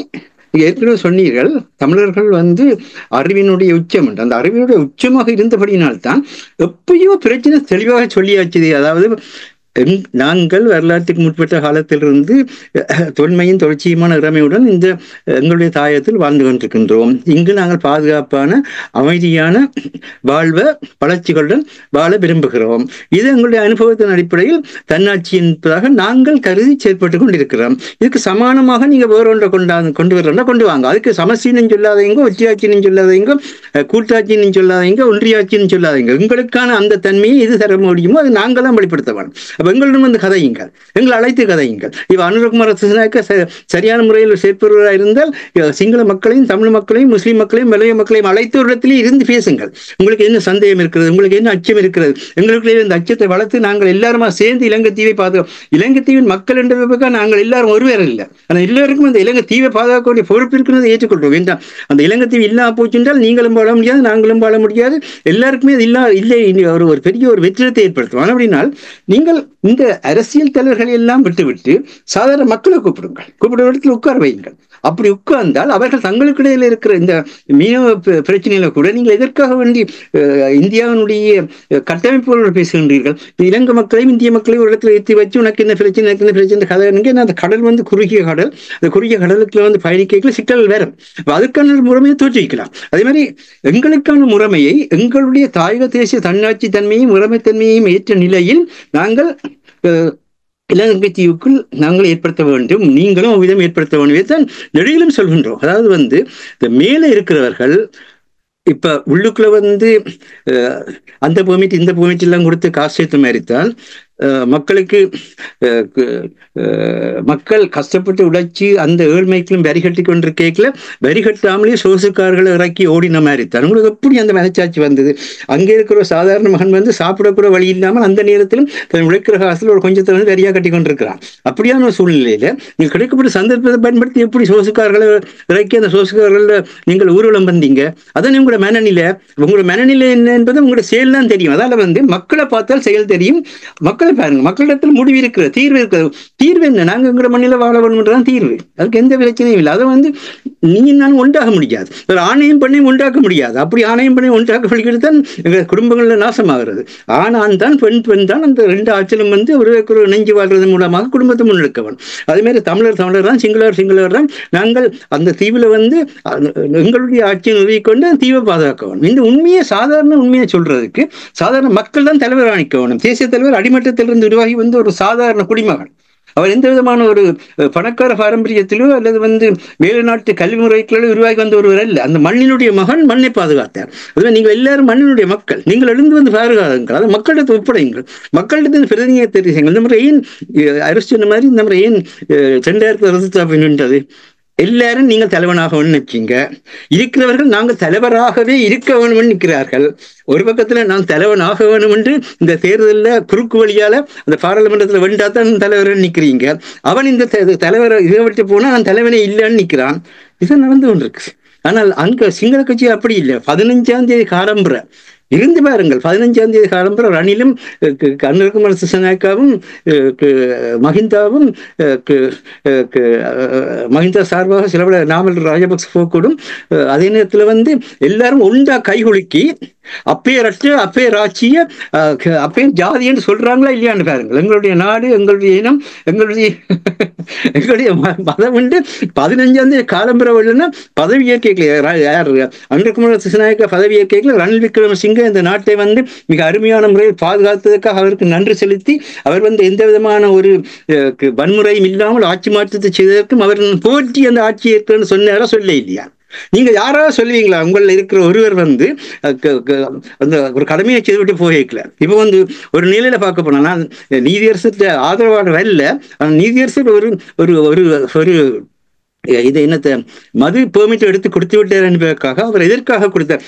Speaker 2: நீங்க ஏற்கனவே சொன்னீர்கள் தமிழர்கள் வந்து அறிவினுடைய உச்சம் என்று அந்த அறிவினுடைய உச்சமாக இருந்தபடியினால்தான் எப்பயோ பிரச்சனை தெளிவாக சொல்லியாச்சு அதாவது எங்- நாங்கள் வரலாற்றுக்கு முற்பட்ட காலத்திலிருந்து அஹ், தொன்மையும் தொடர்ச்சியுமான இறமையுடன் இந்த எங்களுடைய தாயத்தில் வாழ்ந்து கொண்டிருக்கின்றோம் இங்கு நாங்கள் பாதுகாப்பான அமைதியான வாழ்வை வளர்ச்சிகளுடன் வாழ விரும்புகிறோம் இது எங்களுடைய அனுபவத்தின் அடிப்படையில் தன்னாட்சி என்பதாக நாங்கள் கருதி செயற்பட்டு கொண்டிருக்கிறோம் இதுக்கு சமானமாக நீங்க வேற ஒன்றை கொண்டாந்து கொண்டு வரணும்னா கொண்டு வாங்க அதுக்கு சமஸ்டின்னு சொல்லாதீங்க ஒற்றியாட்சின்னு சொல்லாதீங்க அஹ், கூட்டாட்சின்னு சொல்லாதீங்க ஒன்றியாட்சின்னு சொல்லாதீங்க எங்களுக்கான அந்த தன்மையை இது தர முடியுமோ அது நாங்கள் தான் வெளிப்படுத்த வேணும் அப்ப எங்களிடம் வந்து கதையுங்கள் எங்களை அழைத்து கதையுங்கள் இவ அனுரகுமார சிசுநாயக்க ச- சரியான முறையில் சேர்ப்பவராக இருந்தால் இவ சிங்கள மக்களையும் தமிழ் மக்களையும் முஸ்லீம் மக்களையும் மலைய மக்களையும் அழைத்து ஒரு இடத்திலே இருந்து பேசுங்கள் உங்களுக்கு என்ன சந்தேகம் இருக்கிறது உங்களுக்கு என்ன அச்சம் இருக்கிறது எங்களுக்குள்ளே இந்த அச்சத்தை வளர்த்து நாங்கள் எல்லாருமா சேர்ந்து இலங்கை தீவை பாதுகா இலங்கை தீவின் மக்கள் என்றதுக்காக நாங்கள் எல்லாரும் ஒருவர் இல்லை ஆனால் எல்லோருக்கும் அந்த இலங்கை தீவை பாதுகாக்க வேண்டிய பொறுப்பு இருக்கிறது ஏற்றுக்கொள்றோம் வேண்டாம் அந்த இலங்கை தீவு இல்லாம போச்சு என்றால் நீங்களும் வாழ முடியாது நாங்களும் வாழ முடியாது எல்லாருக்குமே அது இல்லா இல்லை இனி ஒரு ஒரு பெரிய ஒரு வெற்றிடத்தை ஏற்படுத்தும் ஆனால் அப்படினால் நீங்கள் இந்த அரசியல் தலைவர்களை எல்லாம் விட்டுவிட்டு சாதாரண மக்களை கூப்பிடுங்கள் கூப்பிடுற இடத்துல உட்கார வையுங்கள் அப்படி உட்கார்ந்தால் அவர்கள் தங்களுக்கிடையில் இருக்கிற இந்த மீனவ பி- பிரச்சனையில கூட நீங்கள் எதற்காக வேண்டி அஹ், இந்தியாவினுடைய அஹ், கட்டமைப்புகளோடு பேசுகின்றீர்கள் இப்ப இலங்கை மக்களையும் இந்திய மக்களையும் ஒரு இடத்துல ஏற்றி வச்சு உனக்கு என்ன பிரச்சனை எனக்கு என்ன பிரச்சனை கதை எனக்கு அந்த கடல் வந்து குறுகிய கடல் அந்த குறுகிய கடலுக்குள்ள வந்து பயணிக்கல சிக்கல் வேற அப்ப அதுக்கான ஒரு முறைமையை தோற்றுவிக்கலாம் அதே மாதிரி எங்களுக்கான முறைமையை எங்களுடைய தாயக தேசிய தன்னாட்சி தன்மையும் முறைமைத்தன்மையையும் ஏற்ற நிலையில் நாங்கள் அஹ், இலங்கை தீவுக்குள் நாங்கள் ஏற்படுத்த வேண்டும் நீங்களும் அவ்விதம் ஏற்படுத்த வேண்டும் இதைத்தான் நெடுகிலும் சொல்கின்றோம் அதாவது வந்து இந்த மேலே இருக்கிறவர்கள் இப்ப உள்ளுக்குள்ள வந்து அஹ், அந்த பெர்மிட் இந்த பெர்மிட் எல்லாம் கொடுத்து காசு சேர்த்த மாதிரி தான் அஹ், மக்களுக்கு அஹ், கு- அஹ், மக்கள் கஷ்டப்பட்டு உழைச்சி அந்த ஏழ்மைக்கும் வரி கட்டி கொண்டு கேட்கல வரி கட்டாமலே சோசுக்காரர்களை இறக்கி ஓடின மாதிரி தான் உங்களுக்கு எப்படி அந்த மனச்சாட்சி வந்தது அங்கே இருக்கிற ஒரு சாதாரண மகன் வந்து சாப்பிடக்கூட வழி இல்லாமல் அந்த நேரத்திலும் தன் உழைக்கிற காசுல ஒரு கொஞ்சத்தை வந்து வரியா கட்டி கொண்டிருக்கிறான் அப்படியான ஒரு சூழ்நிலையில நீங்கள் கிடைக்கப்பட்ட சந்தர்ப்பத்தை பயன்படுத்தி எப்படி சோசுக்காரர்களை இறக்கி அந்த சோசுக்காரர்கள நீங்கள் ஊர்வலம் வந்தீங்க அதான் உங்களோட மனநிலை உங்களோட மனநிலை என்ன என்பது உங்களோட செயல் தான் தெரியும் அதால வந்து மக்களை பார்த்தால் செயல் தெரியும் மக்களை பாருங்க மக்களிடத்தில் முடிவு இருக்கிற தீர்வு இருக்கிறது தீர்வு என்ன நாங்க எங்களோட மண்ணில வாழ வேணும்ன்றதான் தீர்வு அதுக்கு எந்த பிரச்சனையும் இல்லை அதை வந்து நீங்க நான் ஒன்றாக முடியாது ஒரு ஆணையம் பண்ணையும் உண்டாக்க முடியாது அப்படி ஆணையம் பண்ணி ஒன்றாக்க வழிகிறது தான் எங்க குடும்பங்கள்ல நாசமாகிறது ஆண் ஆண் தான் பெண் பெண் தான் அந்த ரெண்டு ஆட்சியிலும் வந்து ஒருவருக்கு ஒரு நெஞ்சு வாழ்றது மூலமாக குடும்பத்தை முன்னெடுக்கவன் அதே மாதிரி தமிழர் தமிழர் தான் சிங்களவர் சிங்களவர் தான் நாங்கள் அந்த தீவுல வந்து அஹ், எங்களுடைய ஆட்சியை நிறுவிக்கொண்டு அந்த தீவை பாதுகாக்கணும் இந்த உண்மையை சாதாரண உண்மையை சொல்றதுக்கு சாதாரண மக்கள் தான் தலைவர் அணிக்கணும் தேசிய தலைவர் அடிமட்டத்திலிருந்து உருவாகி வந்து ஒரு சாதாரண குடிமகன் அவர் எந்த விதமான ஒரு அஹ், பணக்கார பாரம்பரியத்திலோ அல்லது வந்து வெளிநாட்டு கல்வி முறைகளோ உருவாகி வந்த ஒருவர் அல்ல அந்த மண்ணினுடைய மகன் மண்ணை பாதுகாத்தார் அதுவே நீங்கள் எல்லாரும் மண்ணினுடைய மக்கள் நீங்கள் எழுந்து வந்து பாதுகாருங்கள் அதை மக்களிடத்தை ஒப்படையுங்கள் மக்களிடத்தில் பிரதிநிதியை தெரிவிங்க இந்த மாதிரி ஏன் அஹ், அரசு சொன்ன மாதிரி இந்த மாதிரி ஏன் அஹ், ரெண்டாயிரத்தி இருபத்தி நின்றது எல்லாரும் நீங்கள் தலைவனாக நினைச்சீங்க இருக்கிறவர்கள் நாங்கள் தலைவராகவே இருக்க வேணும்னு நிற்கிறார்கள் ஒரு பக்கத்துல நான் தலைவன் ஆக வேணும் என்று இந்த தேர்தலில் குறுக்கு வழியால அந்த பாராளுமன்றத்தில் வெண்டாத்தான் தலைவர் நிற்கிறீங்க அவன் இந்த த- தலைவரை இதை விட்டு போனா நான் தலைவனே இல்லைன்னு நிற்கிறான் இது நடந்து கொண்டிருக்கு ஆனால் அங்க சிங்கள கட்சி அப்படி இல்லை பதினஞ்சாம் தேதி காலம்புற இருந்து பாருங்கள் பதினஞ்சாம் தேதி காலம்புற ரணிலும் கண்ணகுமார் சிசநாயக்காவும் அஹ், கு- மஹிந்தாவும் அஹ், கு- அஹ், கு- அஹ், மஹிந்தா சார்பாக சில நாமல் ராஜபக்ச போக்கூடும் அஹ், அதே நேரத்தில் வந்து எல்லாரும் ஒன்றா கைகுலுக்கி அப்பேரற்ற அப்பேர் ஆட்சிய அஹ், க- அப்பேர் ஜாதி என்று சொல்றாங்களா இல்லையான்னு பாருங்கள் எங்களுடைய நாடு எங்களுடைய இனம் எங்களுடைய எங்களுடைய ம- மதம் வந்து பதினஞ்சாம் தேதி காலம்புற வரலன்னா பதவியே கேட்கல யார் அன்றகுமார் சிசநாயக்க பதவியை கேட்கல ரணில் விக்ரமசிங்க இந்த நாட்டை வந்து மிக அருமையான முறையில் பாதுகாத்ததற்காக அவருக்கு நன்றி செலுத்தி அவர் வந்து எந்த விதமான ஒரு அஹ், கு- வன்முறையும் இல்லாமல் ஆட்சி மாற்றத்தை செய்ததற்கும் அவர் போற்றி அந்த ஆட்சி ஏற்கனவே சொன்னாரா சொல்ல இல்லையா நீங்க யாராவது சொல்லுவீங்களா உங்களில் இருக்கிற ஒருவர் வந்து அஹ், க- க- அந்த ஒரு கடமையை செய்துவிட்டு போயிருக்கல இப்போ வந்து ஒரு நிலையில பார்க்க போனா நான் நீதியரசு ஆதரவாளர் அல்ல ஆனால் நீதியரசு ஒரு ஒரு ஒரு ஒரு இது என்னத்த மது பெர்மிட் எடுத்து கொடுத்து விட்டார் என்பதற்காக அவர் எதற்காக கொடுத்தார்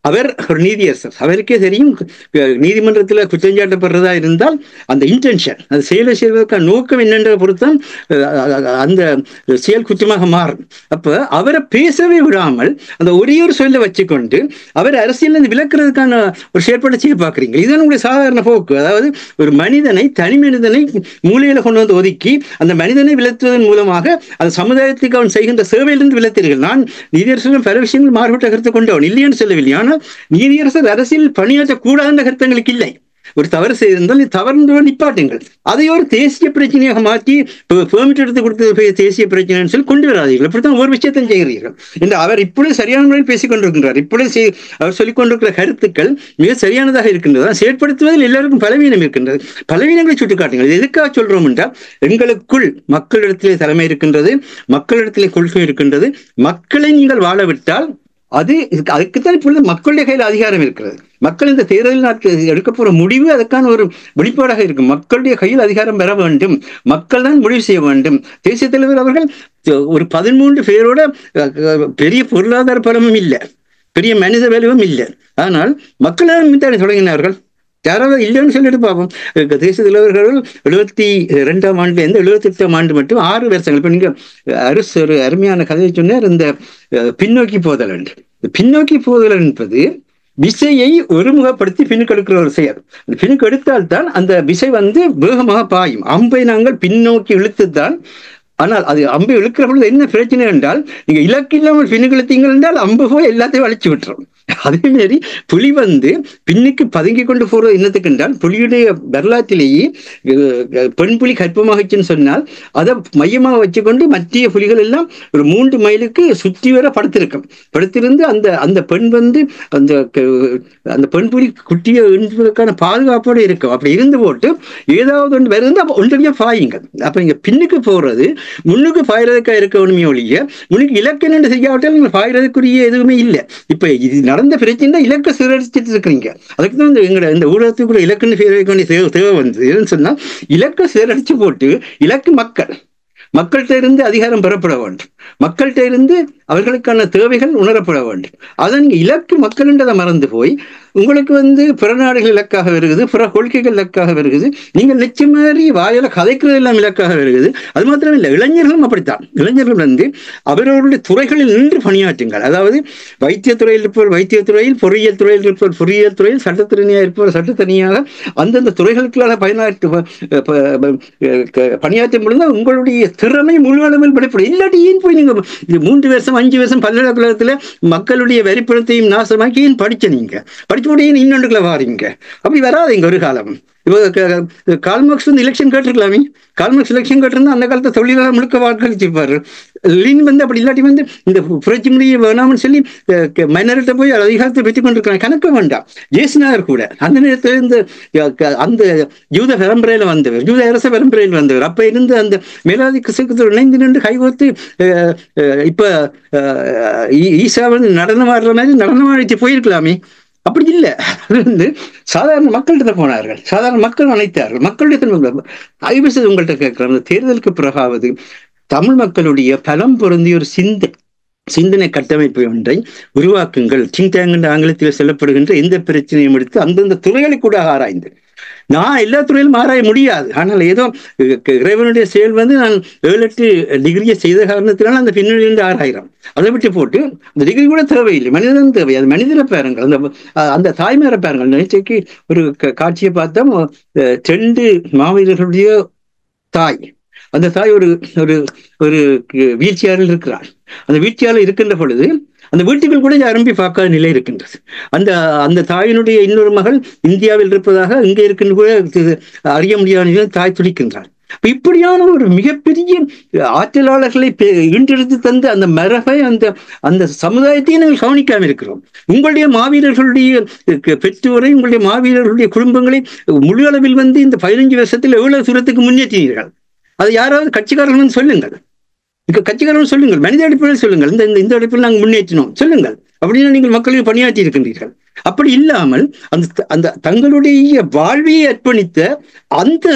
Speaker 2: அவர் ஒரு நீதியரசர் அவருக்கே தெரியும் அஹ், நீதிமன்றத்தில் குற்றஞ்சாட்டப்படுறதா இருந்தால் அந்த இன்டென்ஷன் அது செயலை செய்வதற்கான நோக்கம் என்னென்ற பொறுத்தான் அஹ், அந்த செயல் குற்றமாக மாறும் அப்ப அவரை பேசவே விடாமல் அந்த ஒரே ஒரு சொல்ல வச்சுக்கொண்டு அவர் அரசியல் விளக்குறதுக்கான ஒரு செயற்பாடு செய்ய பார்க்குறீங்க இதுதான் உங்களுடைய சாதாரண போக்கு அதாவது ஒரு மனிதனை தனி மனிதனை மூலையில கொண்டு வந்து ஒதுக்கி அந்த மனிதனை விளக்குவதன் மூலமாக அந்த சமுதாயத்துக்கு அவன் செய்கின்ற சேவையிலிருந்து விளத்தீர்கள் நான் நீதியரசர்கள் பல விஷயங்கள் மாறுபட்ட கருத்து கொண்டவன் இல்லைன்னு சொல்லவில்லை ஆனால் நீதியரசர் அரசியல் பணியாற்றக்கூடாத கருத்தங்களுக்கு இல்லை ஒரு தவறு செய்திருந்தால் நீ தவறு நிப்பாட்டுங்கள் அதை ஒரு தேசிய பிரச்சனையாக மாற்றி பெர்மிட் எடுத்து கொடுத்தது பெரிய தேசிய பிரச்சனைன்னு சொல்லி கொண்டு வராதீர்கள் இப்படித்தான் ஒரு விஷயத்தையும் செய்கிறீர்கள் என்று அவர் இப்பொழுது சரியான முறையில் பேசிக் கொண்டிருக்கின்றார் இப்பொழுது செய்- அவர் சொல்லிக் கொண்டிருக்கிற கருத்துக்கள் மிக சரியானதாக இருக்கின்றது ஆனால் செயற்படுத்துவதில் எல்லாருக்கும் பலவீனம் இருக்கின்றது பலவீனங்களை சுட்டிக்காட்டுங்கள் இது எதுக்காக சொல்றோம் என்றால் எங்களுக்குள் மக்களிடத்திலே தலைமை இருக்கின்றது மக்களிடத்திலே கொள்கை இருக்கின்றது மக்களை நீங்கள் வாழ விட்டால் அது இதுக்கு- அதுக்குத்தான் இப்பொழுது மக்களுடைய கையில் அதிகாரம் இருக்கிறது மக்கள் இந்த தேர்தலில் நாட்கள் எடுக்க போற முடிவு அதற்கான ஒரு வெளிப்பாடாக இருக்கும் மக்களுடைய கையில் அதிகாரம் பெற வேண்டும் மக்கள் தான் முடிவு செய்ய வேண்டும் தேசிய தலைவர் அவர்கள் ஒரு பதிமூன்று பேரோட அஹ், அஹ், பெரிய பொருளாதார பலமும் இல்லை பெரிய மனித வலுவும் இல்லை ஆனால் மக்களால் மின்தானே தொடங்கினார்கள் யாராவது இல்லைன்னு சொல்லிட்டு பார்ப்போம் அஹ் தேசிய தலைவர்கள் எழுபத்தி ரெண்டாம் ஆண்டுல இருந்து எழுபத்தி எட்டாம் ஆண்டு மட்டும் ஆறு வருஷங்கள் இப்ப நீங்க அரசு ஒரு அருமையான கதையை சொன்னார் இந்த அஹ், பின்னோக்கி போதல் என்று இந்த பின்னோக்கி போதல் என்பது விசையை ஒருமுகப்படுத்தி பின்னுக்கு எடுக்கிற ஒரு செயல் அந்த பின்னுக்கு எடுத்தால்தான் அந்த விசை வந்து வேகமாக பாயும் அம்பை நாங்கள் பின்னோக்கி இழுத்துத்தான் ஆனால் அது அம்பை இழுக்கிற பொழுது என்ன பிரச்சனை என்றால் நீங்க இலக்கு இல்லாமல் பின்னுக்கு இழுத்தீங்கள் என்றால் அம்பு போய் எல்லாத்தையும் அழிச்சு விட்டுரும் அதே மாதிரி புலி வந்து பின்னுக்கு பதுங்கி கொண்டு போறது என்னத்துக்கு என்றால் புலியுடைய வரலாற்றிலேயே அஹ், அஹ், பெண் புலி கற்பமாகச்சுன்னு சொன்னால் அதை மையமாக வச்சுக்கொண்டு மற்ற புலிகள் எல்லாம் ஒரு மூன்று மைலுக்கு சுற்றி வர படுத்திருக்கும் படுத்திருந்து அந்த அந்த பெண் வந்து அந்த க- அந்த பெண் புலி குட்டியை என்பதற்கான பாதுகாப்போடு இருக்கும் அப்படி இருந்து போட்டு ஏதாவது ஒன்று வருது அப்போ ஒன்றடியாக பாயுங்க அப்ப நீங்க பின்னுக்கு போறது முன்னுக்கு பாயிறதுக்காக இருக்க ஒண்ணுமே ஒழிய முன்னுக்கு இலக்கு என்ன செய்யாவிட்டால் நீங்க பாயிறதுக்குரிய எதுவுமே இல்லை இப்ப இது நடந்த பிரச்சனை இலக்கை சிறடிச்சிட்டு இருக்கிறீங்க அதுக்கு தான் இந்த எங்களோட இந்த ஊடகத்துக்கு கூட இலக்குன்னு பேர் வைக்க வேண்டிய தேவை தேவை வந்தது ஏன்னு சொன்னா இலக்கை சிறடிச்சு போட்டு இலக்கு மக்கள் மக்கள்கிட்ட இருந்து அதிகாரம் பெறப்பட வேண்டும் மக்கள்கிட்ட இருந்து அவர்களுக்கான தேவைகள் உணரப்பட வேண்டும் அதை நீங்க இலக்கு மக்கள்ன்றதை மறந்து போய் உங்களுக்கு வந்து பிற நாடுகள் இலக்காக வருகிறது பிற கொள்கைகள் இலக்காக வருகிறது நீங்கள் நிச்சய மாதிரி வாயில கதைக்கிறது எல்லாம் இலக்காக வருகிறது அது மாத்திரம் இல்லை இளைஞர்களும் அப்படித்தான் இளைஞர்கள் வந்து அவரவருடைய துறைகளில் நின்று பணியாற்றுங்கள் அதாவது வைத்தியத்துறையில் இருப்பவர் வைத்தியத்துறையில் பொறியியல் துறையில் இருப்பவர் பொறியியல் துறையில் சட்டத்துறையாக இருப்பவர் சட்டத்தனியாக அந்தந்த துறைகளுக்கான பயனாற்று ப- ப- ப- க- பணியாற்றும் பொழுது உங்களுடைய திறமை முழு அளவில் வெளிப்படும் இல்லாட்டி ஏன் போய் நீங்க இது மூன்று வருஷம் அஞ்சு வருஷம் பல்கலைக்கழகத்துல மக்களுடைய வரிப்பணத்தையும் நாசமாக்கி ஏன் படிச்ச நீங்க படிச்ச உடனே இன்னொன்றுக்குள்ள வாரீங்க அப்படி வராதீங்க ஒரு காலம் இப்போ க- க- கால்மார்க்ஸ் வந்து எலெக்ஷன் கேட்டிருக்கலாமே கால்மார்க்ஸ் எலெக்ஷன் கேட்டிருந்தா அந்த காலத்தை தொழிலாளர் முழுக்க வாக்களிச்சிருப்பாரு லீன் வந்து அப்படி இல்லாட்டி வந்து இந்த புரட்சி முடிய வேணாம்னு சொல்லி மைனர்கிட்ட போய் அதிகாரத்தை பெற்றுக் கொண்டிருக்காங்க கணக்கு வேண்டாம் ஜேசுநாதர் கூட அந்த நேரத்தில் இந்த அஹ், க- அந்த யூத பரம்பரையில வந்தவர் யூத அரச பரம்பரையில் வந்தவர் அப்ப இருந்து அந்த மேலாதி கிறிஸ்துவத்தோடு இணைந்து நின்று கைகோர்த்து அஹ், அஹ், இப்ப அஹ், ஈ- ஈசா வந்து நடனம் ஆடுற மாதிரி நடனம் ஆடிச்சு போயிருக்கலாமே அப்படி இல்லை அது வந்து சாதாரண மக்கள்கிட்ட போனார்கள் சாதாரண மக்கள் அழைத்தார்கள் மக்களுடைய தன்மை ஆய்வு செய்து உங்கள்கிட்ட கேட்கிறேன் அந்த தேர்தலுக்கு பிறகாவது தமிழ் மக்களுடைய பலம் பொருந்திய ஒரு சிந்தை சிந்தனை கட்டமைப்பு ஒன்றை உருவாக்குங்கள் திங்க் டேங்க் என்ற ஆங்கிலத்தில் சொல்லப்படுகின்ற எந்த பிரச்சனையும் எடுத்து அந்தந்த துறைகளை கூட ஆராய்ந்து நான் எல்லா துறையிலும் ஆராய முடியாது ஆனால் ஏதோ அஹ், இறைவனுடைய செயல் வந்து நான் ஏழு எட்டு டிகிரியை செய்த காரணத்தினால் அந்த பின்னணியிலிருந்து ஆராயிரம் அதை விட்டு போட்டு அந்த டிகிரி கூட தேவையில்லை மனிதன் தேவை அது மனிதனை பாருங்கள் அந்த அஹ், அந்த தாய்மாரை பாருங்கள் நேற்றைக்கு ஒரு க- காட்சியை பார்த்தோம் அஹ், ரெண்டு மாவீரர்களுடைய தாய் அந்த தாய் ஒரு ஒரு ஒரு வீல் சேரில் இருக்கிறார் அந்த வீல் சேரில் இருக்கின்ற பொழுது அந்த வீட்டுக்குள் கூட யாரும் போய் பார்க்காத நிலை இருக்கின்றது அந்த அந்த தாயினுடைய இன்னொரு மகள் இந்தியாவில் இருப்பதாக இங்கே இருக்கின்ற கூட இது அறிய முடியாத நிலையில் தாய் துடிக்கின்றார் அப்ப இப்படியான ஒரு மிகப்பெரிய ஆற்றலாளர்களை பெ- ஈண்டெடுத்து தந்த அந்த மரபை அந்த அந்த சமுதாயத்தையும் நாங்கள் கவனிக்காம இருக்கிறோம் உங்களுடைய மாவீரர்களுடைய க- பெற்றோரை உங்களுடைய மாவீரர்களுடைய குடும்பங்களை முழு அளவில் வந்து இந்த பதினஞ்சு வருஷத்தில் எவ்வளவு தூரத்துக்கு முன்னேற்றினீர்கள் அதை யாராவது கட்சிக்காரர்கள் வந்து சொல்லுங்கள் இங்க கட்சிக்காரர்கள் சொல்லுங்கள் மனித அடிப்படையில் சொல்லுங்கள் இந்த இந்த- இந்த அடிப்படையில் நாங்கள் முன்னேற்றினோம் சொல்லுங்கள் அப்படின்னா நீங்கள் மக்களுக்கு பணியாற்றி இருக்கின்றீர்கள் அப்படி இல்லாமல் அந்த அந்த தங்களுடைய வாழ்வையை அர்ப்பணித்த அந்த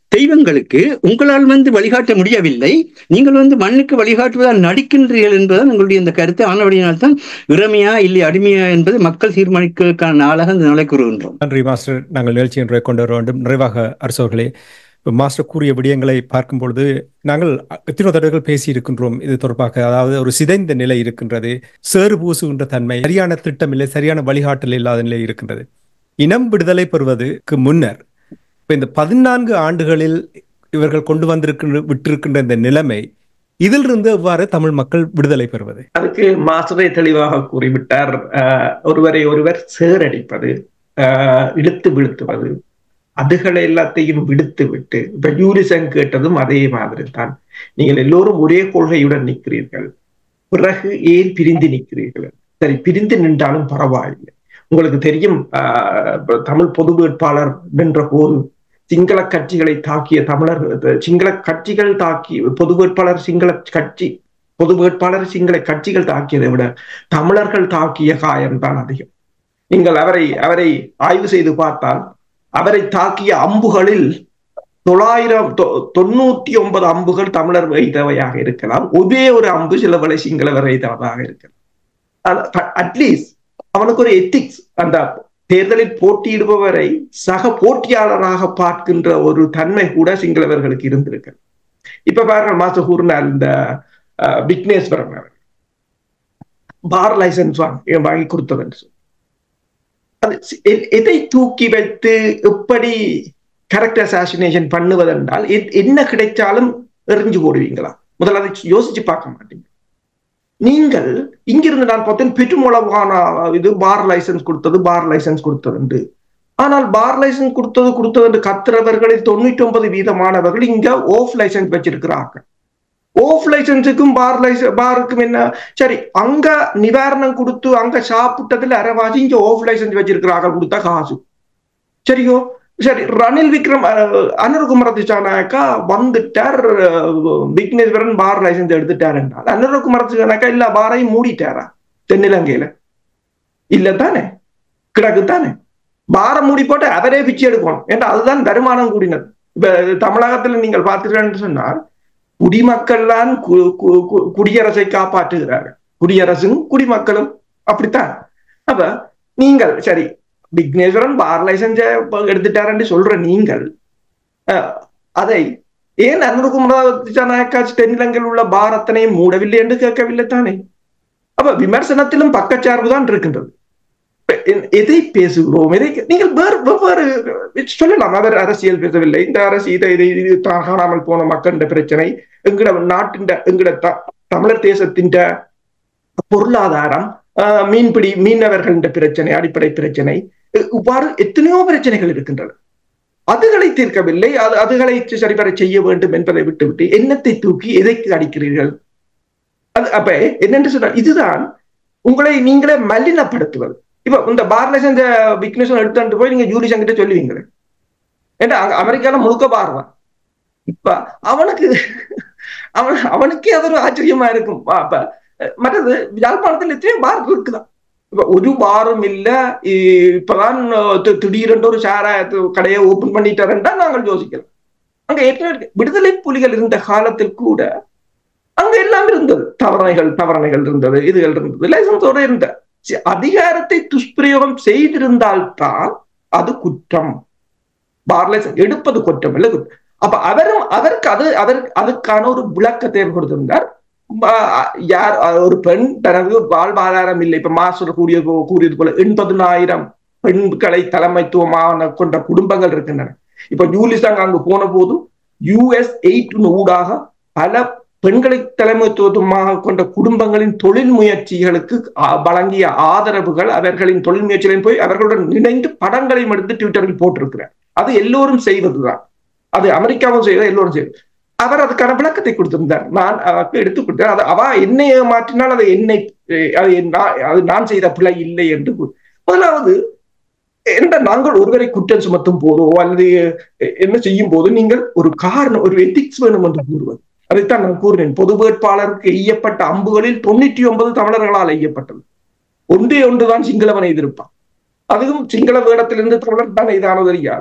Speaker 2: தெய்வங்களுக்கு உங்களால் வந்து வழிகாட்ட முடியவில்லை நீங்கள் வந்து மண்ணுக்கு வழிகாட்டுவதால் நடிக்கின்றீர்கள் என்பதுதான் உங்களுடைய இந்த கருத்து ஆனபடியினால் தான் இறமையா இல்லை அடிமையா என்பது மக்கள் தீர்மானிக்கிறதுக்கான நாளாக இந்த நாளை கூறுகின்றோம்
Speaker 1: நன்றி மாஸ்டர் நாங்கள் நிகழ்ச்சி ஒன்றை கொண்டு வர வேண்டும் நிறைவாக அரசவர்களே மாஸ்டர் கூறிய விடயங்களை பார்க்கும் பொழுது நாங்கள் எத்தனை தடவைகள் பேசி இருக்கின்றோம் இது தொடர்பாக அதாவது ஒரு சிதைந்த நிலை இருக்கின்றது சேறு பூசுகின்ற தன்மை சரியான திட்டம் இல்லை சரியான வழிகாட்டல் இல்லாத நிலை இருக்கின்றது இனம் விடுதலை பெறுவதற்கு முன்னர் இப்ப இந்த பதினான்கு ஆண்டுகளில் இவர்கள் கொண்டு வந்திருக்கின்ற விட்டிருக்கின்ற இந்த நிலைமை இதிலிருந்து எவ்வாறு தமிழ் மக்கள் விடுதலை பெறுவது
Speaker 3: அதுக்கு மாஸ்டரே தெளிவாக கூறிவிட்டார் ஆஹ் ஒருவரை ஒருவர் சேரடிப்பது ஆஹ் இழுத்து வீழ்த்துவது அதுகளை எல்லாத்தையும் விடுத்து விட்டு இப்ப யூரிசன் கேட்டதும் அதே மாதிரி தான் நீங்கள் எல்லோரும் ஒரே கொள்கையுடன் நிற்கிறீர்கள் பிறகு ஏன் பிரிந்து நிற்கிறீர்கள் சரி பிரிந்து நின்றாலும் பரவாயில்லை உங்களுக்கு தெரியும் ஆஹ் தமிழ் பொது வேட்பாளர் வென்ற போது சிங்கள கட்சிகளை தாக்கிய தமிழர் சிங்கள கட்சிகள் தாக்கி பொது வேட்பாளர் சிங்கள கட்சி பொது வேட்பாளர் சிங்கள கட்சிகள் தாக்கியதை விட தமிழர்கள் தாக்கிய காயம் தான் அதிகம் நீங்கள் அவரை அவரை ஆய்வு செய்து பார்த்தால் அவரை தாக்கிய அம்புகளில் தொள்ளாயிரம் தொண்ணூத்தி ஒன்பது அம்புகள் தமிழர் வைத்தவையாக இருக்கலாம் ஒரே ஒரு அம்பு சிலவளை சிங்களவர் வைத்தவதாக இருக்கலாம் அட்லீஸ்ட் அவனுக்கு ஒரு எத்திக்ஸ் அந்த தேர்தலில் போட்டியிடுபவரை சக போட்டியாளராக பார்க்கின்ற ஒரு தன்மை கூட சிங்களவர்களுக்கு இருந்திருக்கு இப்ப பாருங்க மாச கூறினார் இந்த விக்னேஸ்வரன் பார் லைசன்ஸ் வாங்கி வாங்கி கொடுத்ததுன்னு சொல்லி அது எதை தூக்கி வைத்து எப்படி கரெக்ட் அசாசினேஷன் பண்ணுவதென்றால் என்ன கிடைச்சாலும் எறிஞ்சு போடுவீங்களா முதல்ல அதை யோசிச்சு பார்க்க மாட்டீங்க நீங்கள் இங்கிருந்து நான் பார்த்தேன் பெற்றுமளவான இது பார் லைசன்ஸ் கொடுத்தது பார் லைசன்ஸ் கொடுத்தது ஆனால் பார் லைசன்ஸ் கொடுத்தது கொடுத்தது என்று கத்துறவர்களில் தொண்ணூற்றி ஒன்பது வீதமானவர்கள் இங்க ஓஃப் லைசன்ஸ் வச்சிருக்கிறாங்க ஓஃப் லைசன்ஸுக்கும் பார் லைசன்ஸ் பாருக்கும் என்ன சரி அங்க நிவாரணம் கொடுத்து அங்க சாப்பிட்டதுல அரைவாசி இங்க ஓஃப் லைசன்ஸ் வச்சிருக்கிறாங்க கொடுத்தா காசு சரியோ சரி ரணில் விக்ரம் அனுர்குமார திசானாக்கா வந்துட்டார் விக்னேஸ்வரன் பார் லைசன்ஸ் எடுத்துட்டார் என்றால் அனுர்குமார திசானாக்கா இல்ல பாரையும் மூடிட்டாரா தென்னிலங்கையில இல்ல தானே கிடக்கு தானே பாரை மூடி போட்டு அவரே பிச்சு எடுக்கணும் ஏன்னா அதுதான் வருமானம் கூடினது இப்ப தமிழகத்துல நீங்கள் பார்த்தீர்கள் சொன்னால் குடிமக்கள்லாம் குடியரசை காப்பாற்றுகிறார்கள் குடியரசும் குடிமக்களும் அப்படித்தான் அப்ப நீங்கள் சரி விக்னேஸ்வரன் பார் லைசன்ஸ எடுத்துட்டாருன்னு சொல்ற நீங்கள் அதை ஏன் அனுகுமரா தென்னிலங்கையில் உள்ள பாரத்தனையும் மூடவில்லை என்று கேட்கவில்லை தானே அப்ப விமர்சனத்திலும் பக்கச்சார்பு தான் இருக்கின்றது எதை பேசுகிறோம் எதை நீங்கள் வேறு வெவ்வேறு சொல்லலாம் அவர் அரசியல் பேசவில்லை இந்த அரசு இதை இதை இது காணாமல் போன மக்களின் பிரச்சனை எங்கட நாட்டின் எங்கட தமிழர் தேசத்தின் பொருளாதாரம் மீன்பிடி மீனவர்களின் பிரச்சனை அடிப்படை பிரச்சனை இவ்வாறு எத்தனையோ பிரச்சனைகள் இருக்கின்றன அதுகளை தீர்க்கவில்லை அது அதுகளை சரிவர செய்ய வேண்டும் என்பதை விட்டுவிட்டு எண்ணத்தை தூக்கி எதைக்கு அடிக்கிறீர்கள் அது அப்ப என்னென்று சொன்னால் இதுதான் உங்களை நீங்களே மலினப்படுத்துவது இப்ப இந்த பார் லைசன்ஸ் விக்னேஷன் எடுத்துட்டு போய் நீங்க ஜூரி சங்கிட்ட சொல்லுவீங்களே ஏன்னா அங்க அமெரிக்கால முழுக்க பார்வான் இப்ப அவனுக்கு அவன் அவனுக்கே அது ஒரு ஆச்சரியமா இருக்கும் அப்ப மற்றது யாழ்ப்பாணத்தில் எத்தனையோ பார் இருக்குதான் இப்ப ஒரு பாரும் இல்ல இப்பதான் திடீரென்று ஒரு சாரா கடையை ஓபன் பண்ணிட்டாருன்றா நாங்கள் யோசிக்கலாம் அங்க ஏற்கனவே விடுதலை புலிகள் இருந்த காலத்தில் கூட அங்க எல்லாம் இருந்தது தவறணைகள் தவறணைகள் இருந்தது இதுகள் இருந்தது லைசன்ஸோட இருந்த அதிகாரத்தை துஷ்பிரயோகம் செய்திருந்தால்தான் அது குற்றம் பார் லைசன்ஸ் எடுப்பது குற்றம் இல்லை குற்றம் அப்ப அவரும் அதற்கு அது அதற்கு அதுக்கான ஒரு விளக்கத்தை கொடுத்திருந்தார் யார் ஒரு பெண் தனது வாழ்வாதாரம் இல்லை இப்ப மாஸ்டர் கூடிய கூறியது போல எண்பதுனாயிரம் பெண்களை தலைமைத்துவமான கொண்ட குடும்பங்கள் இருக்கின்றன இப்ப ஜூலிசாங் அங்கு போன போதும் யூஎஸ் எயிட் ஊடாக பல பெண்களை தலைமைத்துவமாக கொண்ட குடும்பங்களின் தொழில் முயற்சிகளுக்கு வழங்கிய ஆதரவுகள் அவர்களின் தொழில் முயற்சிகளையும் போய் அவர்களுடன் இணைந்து படங்களையும் எடுத்து ட்விட்டரில் போட்டிருக்கிறார் அது எல்லோரும் செய்வதுதான் அது அமெரிக்காவும் செய்வது எல்லோரும் செய்வது அவர் அதுக்கான விளக்கத்தை கொடுத்திருந்தார் நான் அவருக்கு எடுத்து கொடுத்தேன் அது அவ என்னை மாற்றினால் அது என்னை அது அது நான் செய்த பிழை இல்லை என்று முதலாவது என்ற நாங்கள் ஒருவரை குற்றம் சுமத்தும் போதோ அல்லது என்ன செய்யும் போது நீங்கள் ஒரு காரணம் ஒரு எத்திக்ஸ் வேணும் என்று கூறுவது அதைத்தான் நான் கூறினேன் பொது வேட்பாளருக்கு எய்யப்பட்ட அம்புகளில் தொண்ணூற்றி ஒன்பது தமிழர்களால் எய்யப்பட்டது ஒன்றே ஒன்றுதான் சிங்களவன் எதிர்ப்பான் அதுவும் சிங்கள வேடத்திலிருந்து தமிழர் தான் எய்தானது தெரியாது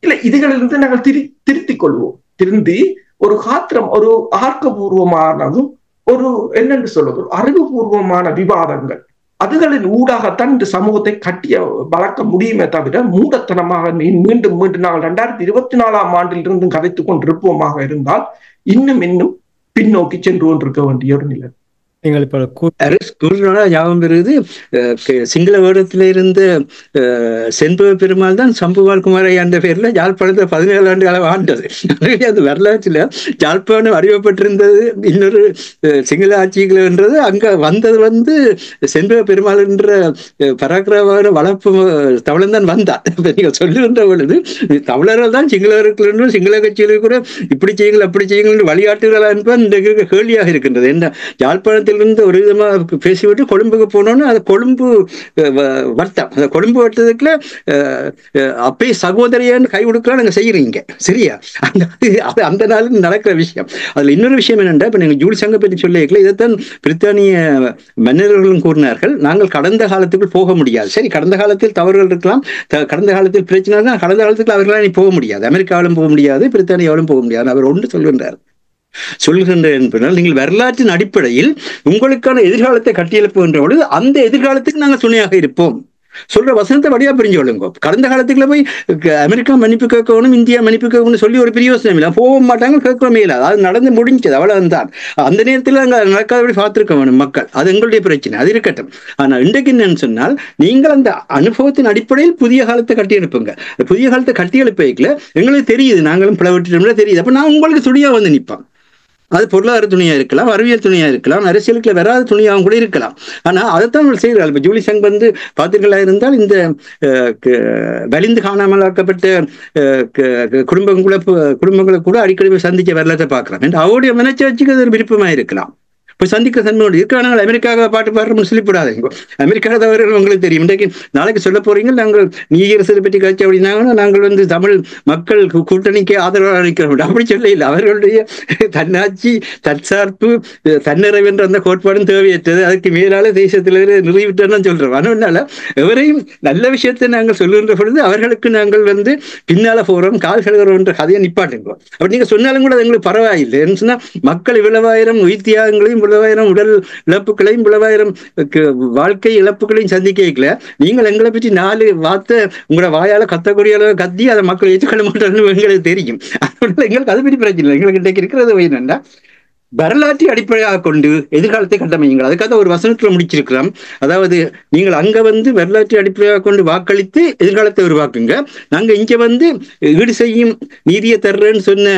Speaker 3: இல்ல இதுகளிலிருந்து நாங்கள் திரு திருத்திக் கொள்வோம் திருந்தி ஒரு காத்திரம் ஒரு ஆர்க்கபூர்வமானதும் ஒரு என்னென்று சொல்வது ஒரு அறிவுபூர்வமான விவாதங்கள் அதுகளின் ஊடாகத்தான் இந்த சமூகத்தை கட்டிய வளர்க்க முடியுமே தவிர மூடத்தனமாக மீ- மீண்டும் மீண்டும் நாங்கள் ரெண்டாயிரத்தி இருபத்தி நாலாம் ஆண்டில் இருந்து கதைத்துக் கொண்டிருப்போமாக இருந்தால் இன்னும் இன்னும் பின்னோக்கி சென்று கொண்டிருக்க வேண்டிய ஒரு நிலை
Speaker 1: நீங்கள் இப்போ கூ-
Speaker 2: அரசு கூறுறோட ஞாபகம் பெறுது அஹ், க- சிங்கள வேடத்துல இருந்த அஹ், செண்பக பெருமாள் தான் சம்புவால் குமாரை என்ற பேர்ல யாழ்ப்பாணத்தை பதினேழு ஆண்டு காலம் ஆண்டது ஆகவே அது வரலாற்றுல யாழ்ப்பாணம் அறியப்பட்டிருந்தது இன்னொரு அஹ், சிங்கள ஆட்சிகள்ன்றது அங்க வந்தது வந்து செண்பக பெருமாள் என்ற அஹ், பராக்கிரமான வளர்ப்பு தமிழன் தான் வந்தார் இப்ப நீங்க சொல்லுகின்ற பொழுது தமிழர்கள் தான் சிங்களவர்கள் சிங்கள கட்சிகளுக்கு கூட இப்படி செய்யுங்கள் அப்படி செய்யுங்கள் வழிகாட்டுகளா என்பது இன்றைக்கு இருக்க கேள்வியாக இருக்கின்றது என்ன யாழ்ப்பாணத்திலிருந்து ஒரு விதமா பேசிவிட்டு கொழும்புக்கு போனோன்னு அது கொழும்பு அஹ், வ- வட்டம் அந்த கொழும்பு வட்டத்துக்குள்ள அஹ், அஹ், அப்பே சகோதரியன்னு கை கொடுக்கலாம் நீங்க செய்யறீங்க சரியா அந்த அது அந்த நாள் நடக்கிற விஷயம் அதுல இன்னொரு விஷயம் என்னென்னா இப்ப நீங்க ஜூலி சங்க பற்றி சொல்லியிருக்கல இதைத்தான் பிரித்தானிய மன்னர்களும் கூறினார்கள் நாங்கள் கடந்த காலத்துக்குள் போக முடியாது சரி கடந்த காலத்தில் தவறுகள் இருக்கலாம் த- கடந்த காலத்தில் பிரச்சனை இருந்தால் கடந்த காலத்துக்கு அவர்களால் இனி போக முடியாது அமெரிக்காவிலும் போக முடியாது பிரித்தானியாவிலும் போக முடியாது அவர் ஒன்று சொல்கின்றார் சொல்கின்றேன் என்பதால் நீங்கள் வரலாற்றின் அடிப்படையில் உங்களுக்கான எதிர்காலத்தை கட்டியெழுப்புகின்ற பொழுது அந்த எதிர்காலத்துக்கு நாங்கள் துணையாக இருப்போம் சொல்ற வசனத்தை வழியா பிரிஞ்சு கொள்ளுங்க கடந்த காலத்துக்குள்ள போய் க- அமெரிக்கா மன்னிப்பு கேட்கணும் இந்தியா மன்னிப்பு கேட்கணும்னு சொல்லி ஒரு பிரயோசனம் இல்லை போக மாட்டாங்க கேட்கவும் இல்லை அது நடந்து முடிஞ்சது அவ்வளவுதான் அந்த நேரத்தில் அங்க நடக்காதபடி பார்த்திருக்க வேணும் மக்கள் அது எங்களுடைய பிரச்சனை அது இருக்கட்டும் ஆனா இன்றைக்கு என்னன்னு சொன்னால் நீங்கள் அந்த அனுபவத்தின் அடிப்படையில் புதிய காலத்தை கட்டியெழுப்புங்க அந்த புதிய காலத்தை கட்டியெழுப்பிக்கல எங்களுக்கு தெரியுது நாங்களும் பிளவிட்டோம்ல தெரியுது அப்ப நான் உங்களுக்கு துணியா வந்து நிற்பேன் அது பொருளாதார துணியா இருக்கலாம் அறிவியல் துணியா இருக்கலாம் அரசியலுக்குள்ள வராத துணியாகவும் கூட இருக்கலாம் ஆனா அதைத்தான் அவங்க செய்கிறார்கள் இப்ப ஜூலி சங் வந்து பார்த்தீர்களா இருந்தால் இந்த அஹ், க- வலிந்து காணாமலாக்கப்பட்ட அஹ், க- குடும்பங்களை குடும்பங்களை கூட அடிக்கடி போய் சந்திச்ச வரலாற்றை பார்க்கலாம் அவருடைய மனச்சாட்சிக்கு அது ஒரு விருப்பமா இருக்கலாம் இப்போ சந்திக்க தன்மையோடு இருக்கிற நாங்கள் அமெரிக்காவை பாட்டு பாடுறோம்னு சொல்லிவிடாதீங்க அமெரிக்கா தவறுகள் உங்களுக்கு தெரியும் இன்றைக்கு நாளைக்கு சொல்ல போறீங்க நாங்கள் நீதியரசரை பற்றி கட்சி அப்படின்னாங்கன்னா நாங்கள் வந்து தமிழ் மக்கள் கூ- கூட்டணிக்கு ஆதரவாக அளிக்கிறோம் அப்படி சொல்ல இல்லை அவர்களுடைய தன்னாட்சி தற்சார்பு அஹ், தன்னிறைவு என்ற அந்த கோட்பாடும் தேவையற்றது அதுக்கு மேலால தேசத்தில் நிறைவிட்டோம்னு சொல்றோம் அதனால எவரையும் நல்ல விஷயத்தை நாங்கள் சொல்லுகின்ற பொழுது அவர்களுக்கு நாங்கள் வந்து பின்னால போறோம் கால் கழுகிறோன்ற கதையை நிப்பாட்டுங்க அப்படி நீங்க சொன்னாலும் கூட அது எங்களுக்கு பரவாயில்லை என்ன சொன்னா மக்கள் இவ்வளவாயிரம் உயிர் தியாகங்களையும் இவ்வளவாயிரம் உடல் இழப்புகளையும் இவ்வளவாயிரம் க- வாழ்க்கை இழப்புகளையும் சந்திக்கல நீங்கள் எங்களை பற்றி நாலு வார்த்தை உங்களோட வாயால கத்தக்கூடிய அளவு கத்தி அதை மக்கள் ஏற்றுக்கொள்ள மாட்டாங்கன்னு எங்களுக்கு தெரியும் அதனால எங்களுக்கு அது பற்றி பிரச்சனை இல்லை எங்களுக்கு இன்றைக்கு இருக்கிறது என்னன்னா வரலாற்றை அடிப்படையாக கொண்டு எதிர்காலத்தை கட்டமையுங்கள் அதுக்காக ஒரு வசனத்துல முடிச்சிருக்கிறோம் அதாவது நீங்கள் அங்க வந்து வரலாற்றை அடிப்படையாக கொண்டு வாக்களித்து எதிர்காலத்தை உருவாக்குங்க நாங்க இங்க வந்து ஈடு செய்யும் நீதியை தர்றேன்னு சொன்ன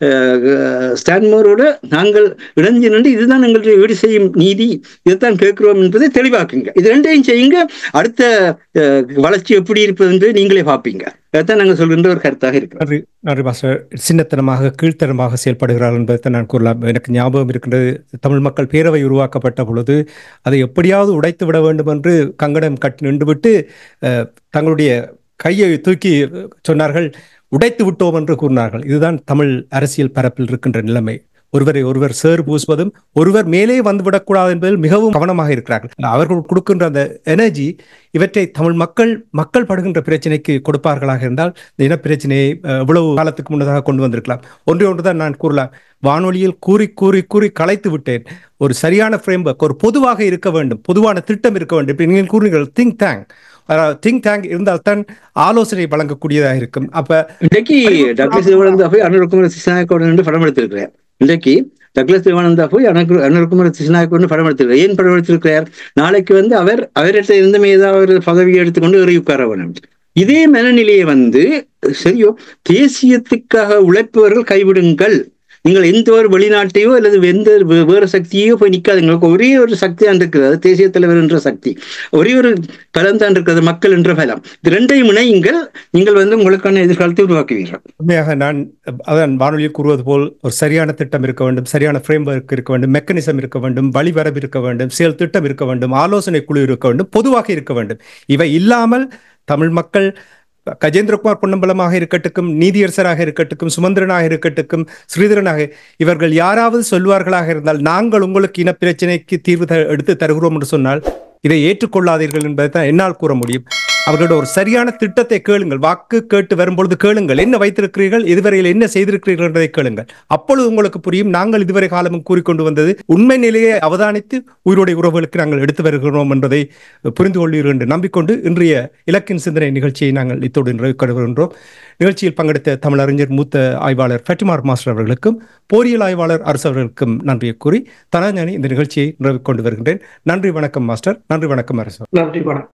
Speaker 2: அஹ், ஸ்டான்மோரோட நாங்கள் இணைஞ்சு நின்று இதுதான் எங்களுடைய ஈடு செய்யும் நீதி இதைத்தான் கேட்கிறோம் என்பதை தெளிவாக்குங்க இது ரெண்டையும் செய்யுங்க அடுத்த அஹ், வளர்ச்சி எப்படி இருப்பது என்று நீங்களே பார்ப்பீங்க அதைத்தான் நாங்கள் சொல்கின்ற ஒரு கருத்தாக இருக்கிறோம்
Speaker 1: நன்றி நன்றி மாஸ்டர் சின்னத்தனமாக கீழ்த்தனமாக செயல்படுகிறார்கள் என்பதை நான் கூறலாம் எனக்கு ஞாபகம் இருக்கின்றது தமிழ் மக்கள் பேரவை உருவாக்கப்பட்ட பொழுது அதை எப்படியாவது உடைத்து விட வேண்டும் என்று கங்கணம் கட்டி நின்றுவிட்டு அஹ், தங்களுடைய கையை தூக்கி சொன்னார்கள் உடைத்து விட்டோம் என்று கூறினார்கள் இதுதான் தமிழ் அரசியல் பரப்பில் இருக்கின்ற நிலைமை ஒருவரை ஒருவர் சேறு பூசுவதும் ஒருவர் மேலே வந்துவிடக்கூடாது என்பதில் மிகவும் கவனமாக இருக்கிறார்கள் அவர்கள் கொடுக்கின்ற அந்த எனர்ஜி இவற்றை தமிழ் மக்கள் மக்கள் படுகின்ற பிரச்சனைக்கு கொடுப்பார்களாக இருந்தால் இந்த இனப்பிரச்சனையை அஹ், இவ்வளவு காலத்துக்கு முன்னதாக கொண்டு வந்திருக்கலாம் ஒன்றே ஒன்றுதான் நான் கூறலாம் வானொலியில் கூறி கூறி கூறி கலைத்து விட்டேன் ஒரு சரியான ஃப்ரேம்வொர்க் ஒரு பொதுவாக இருக்க வேண்டும் பொதுவான திட்டம் இருக்க வேண்டும் இப்ப நீங்கள் கூறுங்கள் திங்க் டேங்க் திங்க் டேங்க் இருந்தால்தான் ஆலோசனை வழங்கக்கூடியதாக இருக்கும் அப்ப
Speaker 2: இன்றைக்கு டக்ளஸ் தேவானந்தா போய் அனுருக்குமார சிசநாயக்கோட நின்று படம் எடுத்திருக்கிறார் இன்றைக்கு டக்ளஸ் தேவானந்தா போய் அனு அனுருக்குமார சிசநாயக்கோடு படம் எடுத்திருக்கிறார் ஏன் படம் எடுத்திருக்கிறார் நாளைக்கு வந்து அவர் அவர்கிட்ட இருந்துமே ஏதாவது ஒரு பதவியை எடுத்துக்கொண்டு ஏறி உட்கார வேணும் இதே மனநிலையை வந்து சரியோ தேசியத்துக்காக உழைப்பவர்கள் கைவிடுங்கள் நீங்கள் எந்த ஒரு வெளிநாட்டையோ அல்லது எந்த வே- வேறு சக்தியோ போய் நிக்காதீங்க உங்களுக்கு ஒரே ஒரு சக்தி தான் இருக்கிறது அது தேசிய தலைவர் என்ற சக்தி ஒரே ஒரு பலம் தான் இருக்கிறது மக்கள் என்ற பலம் இது ரெண்டையும் இணையுங்கள் நீங்கள் வந்து உங்களுக்கான எதிர்காலத்தை உருவாக்குவீர்கள்
Speaker 1: உண்மையாக நான் அதான் வானொலியில் கூறுவது போல் ஒரு சரியான திட்டம் இருக்க வேண்டும் சரியான ஃப்ரேம்வொர்க் இருக்க வேண்டும் மெக்கானிசம் இருக்க வேண்டும் வழிவரவு இருக்க வேண்டும் செயல் திட்டம் இருக்க வேண்டும் ஆலோசனை குழு இருக்க வேண்டும் பொதுவாக இருக்க வேண்டும் இவை இல்லாமல் தமிழ் மக்கள் கஜேந்திரகுமார் பொன்னம்பலமாக இருக்கட்டும் நீதியரசராக இருக்கட்டும் சுமந்திரனாக இருக்கட்டும் ஸ்ரீதரனாக இவர்கள் யாராவது சொல்வார்களாக இருந்தால் நாங்கள் உங்களுக்கு இனப்பிரச்சனைக்கு தீர்வு த- எடுத்து தருகிறோம் என்று சொன்னால் இதை ஏற்றுக்கொள்ளாதீர்கள் என்பதை தான் என்னால் கூற முடியும் அவர்களோட ஒரு சரியான திட்டத்தை கேளுங்கள் வாக்கு கேட்டு வரும்பொழுது கேளுங்கள் என்ன வைத்திருக்கிறீர்கள் இதுவரையில் என்ன செய்திருக்கிறீர்கள் என்பதை கேளுங்கள் அப்பொழுது உங்களுக்கு புரியும் நாங்கள் இதுவரை காலமும் கூறிக்கொண்டு வந்தது உண்மை நிலையை அவதானித்து உயிருடைய உறவுகளுக்கு நாங்கள் எடுத்து வருகிறோம் என்பதை புரிந்து கொள்வீர்கள் என்று நம்பிக்கொண்டு இன்றைய இலக்கின் சிந்தனை நிகழ்ச்சியை நாங்கள் இத்தோடு நிறைவு நிகழ்ச்சியில் பங்கெடுத்த தமிழறிஞர் மூத்த ஆய்வாளர் ஃபெட்டிமார் மாஸ்டர் அவர்களுக்கும் போரியல் ஆய்வாளர் அரசு அவர்களுக்கும் நன்றியை கூறி தனாஞானி இந்த நிகழ்ச்சியை நிறைவு கொண்டு வருகின்றேன் நன்றி வணக்கம் மாஸ்டர் நன்றி வணக்கம் அரசு
Speaker 3: நன்றி வணக்கம்